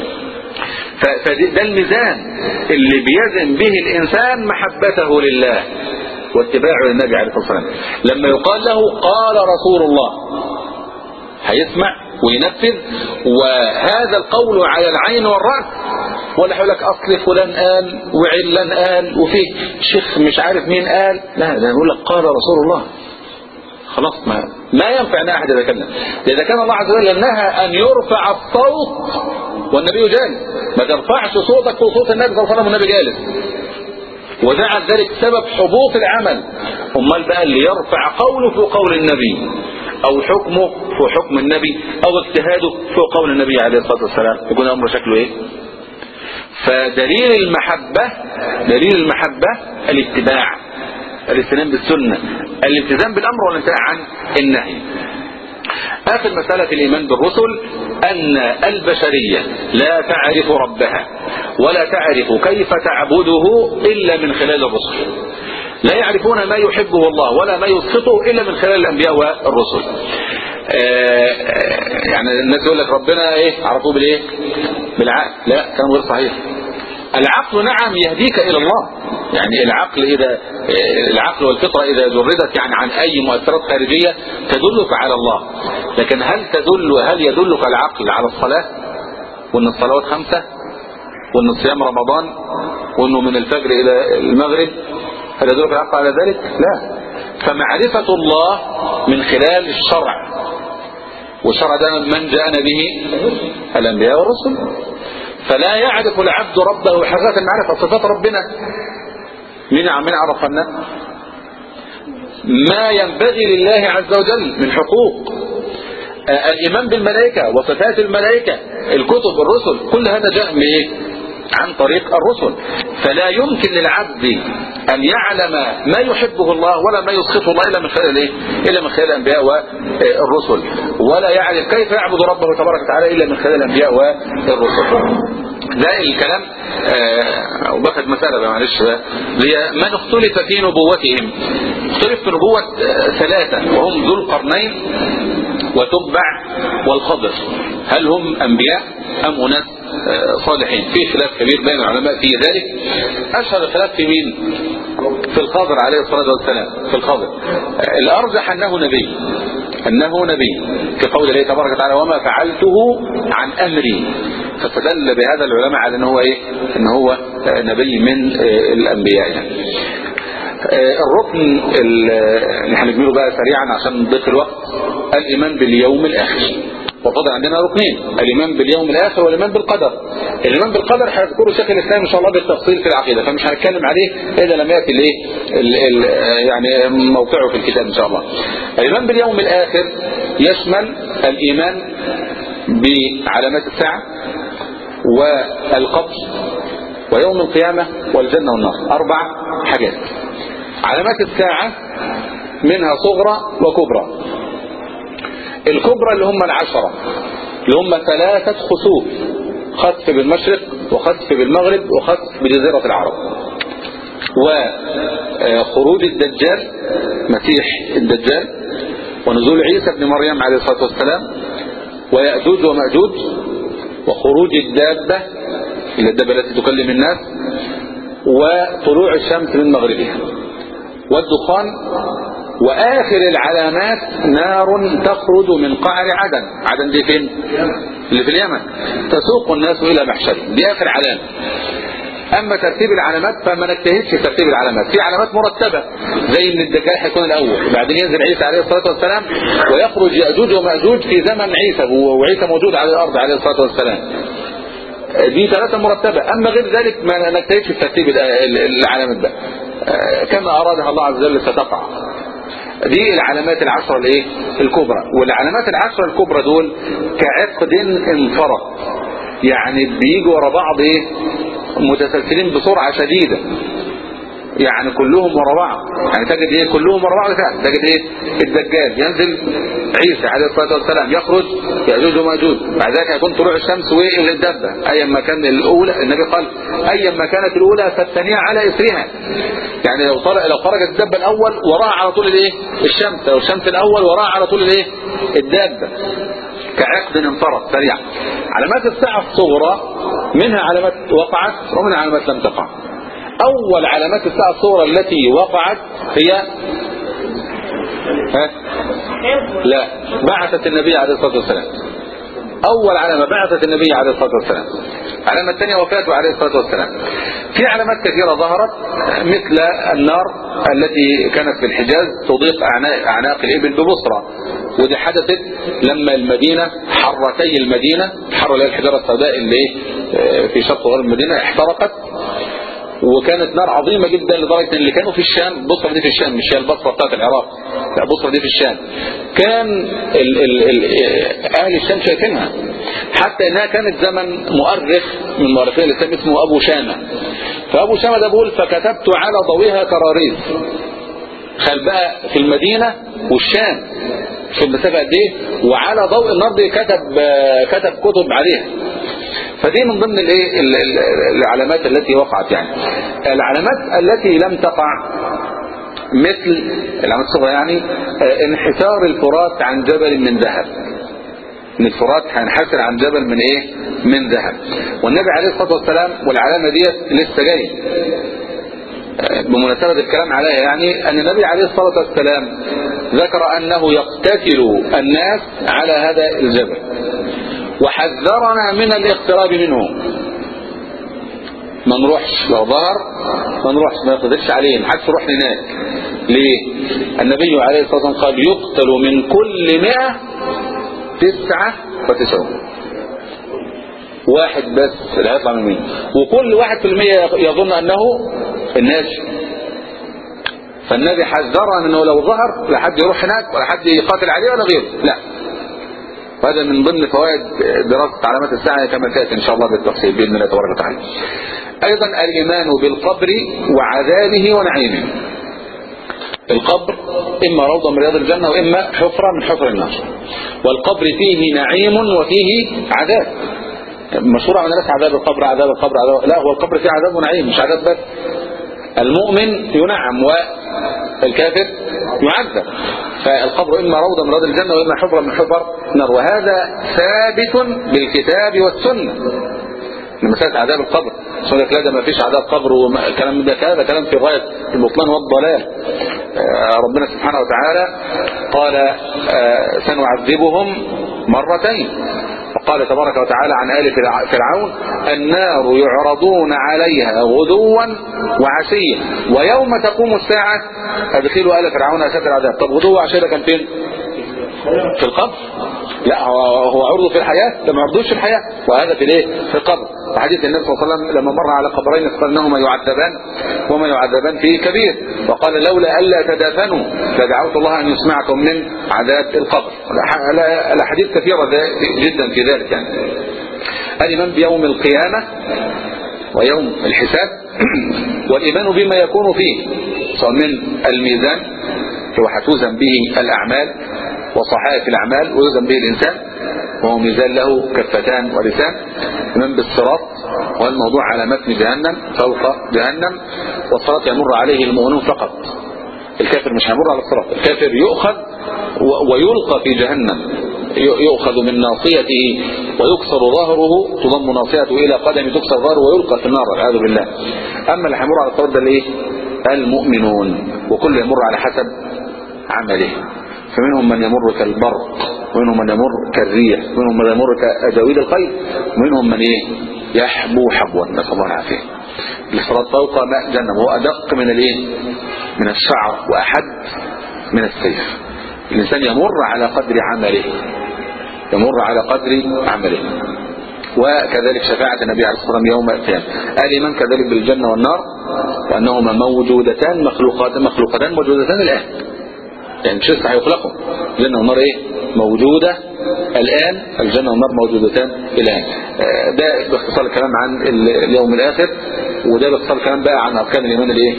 فده الميزان اللي بيزن به الإنسان محبته لله واتباعه للنبي عليه الصلاة والسلام لما يقال له قال رسول الله هيسمع وينفذ وهذا القول على العين والرأس ولا هيقول لك اصل فلان قال وعلان قال وفيه شيخ مش عارف مين قال لا ده يقول لك قال رسول الله خلاص ما ما ينفع ان احد يتكلم اذا كان الله عز وجل نهى ان يرفع الصوت والنبي جالس ما ترفعش صوتك فوق صوت النبي صلى الله عليه وسلم والنبي جالس وجعل ذلك سبب حبوط العمل امال بقى اللي يرفع قوله فوق قول النبي او حكمه فوق حكم النبي او اجتهاده فوق قول النبي عليه الصلاه والسلام يكون امره شكله ايه فدليل المحبه دليل المحبه الاتباع الاستلام بالسنه الالتزام بالامر والانتهاء عن النهي آخر مسألة في الإيمان بالرسل أن البشرية لا تعرف ربها ولا تعرف كيف تعبده إلا من خلال الرسل لا يعرفون ما يحبه الله ولا ما يسخطه إلا من خلال الأنبياء والرسل يعني الناس يقول لك ربنا ايه عرفوه بالايه بالعقل لا كلام غير صحيح العقل نعم يهديك الى الله يعني العقل اذا العقل والفطره اذا جردت يعني عن اي مؤثرات خارجيه تدلك على الله لكن هل تدل هل يدلك العقل على الصلاه وان الصلوات خمسه وان الصيام رمضان وانه من الفجر الى المغرب هل يدلك العقل على ذلك لا فمعرفة الله من خلال الشرع والشرع ده من جاءنا به الأنبياء والرسل فلا يعرف العبد ربه حقيقة المعرفة صفات ربنا من من عرف لنا ما ينبغي لله عز وجل من حقوق آه، الإيمان بالملائكة وصفات الملائكة الكتب الرسل كل هذا جاء من إيه؟ عن طريق الرسل فلا يمكن للعبد أن يعلم ما يحبه الله ولا ما يسخطه الله إلا من خلال إيه؟ إلا من خلال الأنبياء والرسل ولا يعرف كيف يعبد ربه تبارك وتعالى إلا من خلال الأنبياء والرسل ده الكلام آه وباخد مسألة بقى معلش بقى هي من اختلف في نبوتهم اختلف في نبوة آه ثلاثة وهم ذو القرنين وتبع والخضر هل هم أنبياء أم أناس آه صالحين في خلاف كبير بين العلماء في ذلك أشهر الخلاف في مين في الخضر عليه الصلاة والسلام في الخضر آه الأرجح أنه نبي أنه نبي في قول الله تبارك وتعالى وما فعلته عن أمري فاستدل بهذا العلماء على أنه إيه أن هو نبي من الأنبياء يعني. الركن اللي هنجمله بقى سريعا عشان نضيق الوقت الإيمان باليوم الآخر وفضل عندنا ركنين الإيمان باليوم الآخر والإيمان بالقدر الإيمان بالقدر هيذكره شيخ الإسلام إن شاء الله بالتفصيل في العقيدة فمش هنتكلم عليه إذا لم يأتي الإيه يعني موقعه في الكتاب إن شاء الله الإيمان باليوم الآخر يشمل الإيمان بعلامات الساعة والقبر ويوم القيامة والجنة والنار أربع حاجات علامات الساعة منها صغرى وكبرى الكبرى اللي هم العشرة اللي هم ثلاثة خسوف خسف بالمشرق وخسف بالمغرب وخسف بجزيرة العرب وخروج الدجال مسيح الدجال ونزول عيسى بن مريم عليه الصلاة والسلام ويأجوج ومأجوج وخروج الدابة إلى الدابة التي تكلم الناس وطلوع الشمس من مغربها والدخان وآخر العلامات نار تخرج من قعر عدن عدن دي فين اللي في اليمن تسوق الناس إلى محشرهم دي آخر علامة أما ترتيب العلامات فما نجتهدش في ترتيب العلامات في علامات مرتبة زي ان الدجال هيكون الأول بعدين ينزل عيسى عليه الصلاة والسلام ويخرج يأجوج ومأجوج في زمن عيسى وعيسى موجود على الأرض عليه الصلاة والسلام دي ثلاثة مرتبة أما غير ذلك ما نجتهدش في ترتيب العلامات ده كما أرادها الله عز وجل ستقع دي العلامات العشرة الايه الكبرى والعلامات العشرة الكبرى دول كعقد انفرط يعني بيجوا ورا بعض ايه متسلسلين بسرعة شديدة يعني كلهم ورا بعض يعني تجد ايه كلهم ورا بعض فعلا تجد ايه الدجال ينزل عيسى عليه الصلاه والسلام يخرج ياجوج وماجوج بعد ذلك هيكون طلوع الشمس والدبه ايا ما كان الاولى النبي قال ايا ما كانت الاولى فالثانيه على اثرها يعني لو طلع لو خرجت الدبه الاول وراها على طول الايه الشمس لو الشمس الاول وراها على طول الايه الدابه كعقد انفرد سريع علامات الساعه الصغرى منها علامات وقعت ومنها علامات لم تقع أول علامات الساعة الصغرى التي وقعت هي ها؟ لا بعثة النبي عليه الصلاة والسلام أول علامة بعثة النبي عليه الصلاة والسلام العلامة الثانية وفاته عليه الصلاة والسلام في علامات كثيرة ظهرت مثل النار التي كانت في الحجاز تضيق أعناق, أعناق الإبل ببصرة ودي حدثت لما المدينة حرتي المدينة حر الحجارة السوداء اللي في شرق غرب المدينة احترقت وكانت نار عظيمة جدا لدرجة ان اللي كانوا في الشام البصرة دي في الشام مش هي البصرة بتاعت العراق لا البصرة دي في الشام كان ال ال ال اهل الشام شايفينها حتى انها كانت زمن مؤرخ من مؤرخين الاسلام اسمه ابو شامة فابو شامة ده بيقول فكتبت على ضوئها كراريس خل بقى في المدينة والشام في المسافة قد ايه وعلى ضوء النار دي كتب كتب كتب عليها فدي من ضمن الايه العلامات التي وقعت يعني العلامات التي لم تقع مثل العلامات الصغرى يعني انحسار الفرات عن جبل من ذهب ان الفرات هينحسر عن جبل من ايه من ذهب والنبي عليه الصلاه والسلام والعلامه ديت لسه جاي بمناسبة الكلام عليها يعني أن النبي عليه الصلاة والسلام ذكر أنه يقتتل الناس على هذا الجبل وحذرنا من الاقتراب منه ما نروحش لو ظهر ما نروحش ما نقدرش عليه ما حدش يروح هناك ليه النبي عليه الصلاة والسلام قال يقتل من كل مئة تسعة وتسعون واحد بس اللي هيطلع من مين وكل واحد في المية يظن أنه الناجي فالنبي حذرنا أنه لو ظهر لا حد يروح هناك ولا حد يقاتل عليه ولا غيره لا وهذا من ضمن فوائد دراسة علامات الساعة كما تأتي إن شاء الله بالتفصيل بإذن الله تبارك وتعالى أيضا الإيمان بالقبر وعذابه ونعيمه القبر إما روضة من رياض الجنة وإما حفرة من حفر النار والقبر فيه نعيم وفيه عذاب مشهور عن الناس عذاب القبر عذاب القبر عذاب لا هو القبر فيه عذاب ونعيم مش عذاب بس المؤمن ينعم والكافر يعذب فالقبر إما روضة من رياض الجنة وإما حفرة من حفر النار وهذا ثابت بالكتاب والسنة مسألة عذاب القبر يقول لك لا ده ما فيش عذاب قبر والكلام ده هذا كلام في غاية البطلان والضلال ربنا سبحانه وتعالى قال سنعذبهم مرتين وقال تبارك وتعالى عن آل فرعون النار يعرضون عليها غدوا وعشيا ويوم تقوم الساعة أدخلوا آل فرعون أشد العذاب طب غدوا وعشيا كان فين في القبر لا هو هو عرضه في الحياة ده ما عرضوش في الحياة وهذا في الايه في القبر وحديث النبي صلى الله عليه وسلم لما مر على قبرين قال انهما يعذبان وما يعذبان في كبير وقال لولا الا تدافنوا لدعوت الله ان يسمعكم من عذاب القبر الاحاديث كثيرة جدا في ذلك يعني الايمان بيوم القيامة ويوم الحساب والايمان بما يكون فيه سواء من الميزان هو هتوزن به الاعمال وصحائف الأعمال ويوزن به الإنسان وهو ميزان له كفتان ولسان من بالصراط والموضوع على متن جهنم فوق جهنم والصراط يمر عليه المؤمنون فقط الكافر مش هيمر على الصراط الكافر يؤخذ ويلقى في جهنم يؤخذ من ناصيته ويكسر ظهره تضم ناصيته إلى قدم تكسر ظهره ويلقى في النار والعياذ بالله أما اللي هيمر على الصراط ده الايه المؤمنون وكل يمر على حسب عمله فمنهم من يمر كالبرق ومنهم من يمر كالريح ومنهم من يمر كأجاويد الخيل ومنهم من ايه يحبو حبوا نسأل الله العافية الصراط فوق ماء جنة وهو أدق من الايه من الشعر وأحد من السيف الإنسان يمر على قدر عمله يمر على قدر عمله وكذلك شفاعة النبي عليه الصلاة والسلام يوم القيامة الإيمان كذلك بالجنة والنار وأنهما موجودتان مخلوقات مخلوقتان موجودتان الآن يعني مش لسه هيخلقوا الجنة والنار ايه موجودة الآن الجنة والنار موجودتان الآن ده باختصار الكلام عن اليوم الآخر وده باختصار الكلام بقى عن أركان الإيمان الايه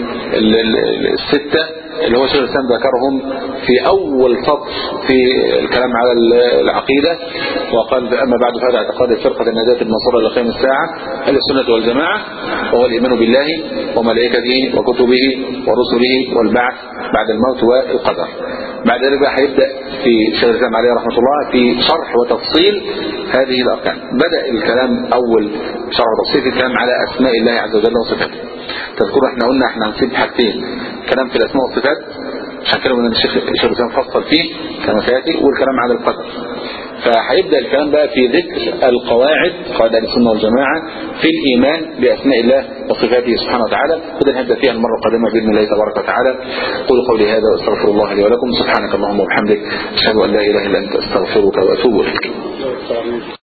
الستة اللي هو شيخ الإسلام ذكرهم في أول سطر في الكلام على العقيدة وقال أما بعد فهذا اعتقاد الفرقة النجاة المنصورة إلى قيام الساعة أهل السنة والجماعة وهو الإيمان بالله وملائكته وكتبه ورسله والبعث بعد الموت والقدر بعد ذلك بقى هيبدأ في شيخ الإسلام عليه رحمة الله في شرح وتفصيل هذه الأركان بدأ الكلام أول شرح وتفصيل في الكلام على أسماء الله عز وجل وصفاته تذكروا احنا قلنا احنا هنسيب حاجتين كلام في الأسماء والصفات عشان كده قلنا الشيخ الشيخ الإسلام فصل فيه كما سيأتي والكلام على القدر فهيبدأ الكلام بقى في ذكر القواعد قواعد أهل السنة والجماعة في الإيمان بأسماء الله وصفاته سبحانه وتعالى وده هنبدأ فيها المرة القادمة بإذن الله تبارك وتعالى قولوا قولي هذا واستغفر الله لي ولكم سبحانك اللهم وبحمدك أشهد أن لا إله إلا أنت أستغفرك وأتوب إليك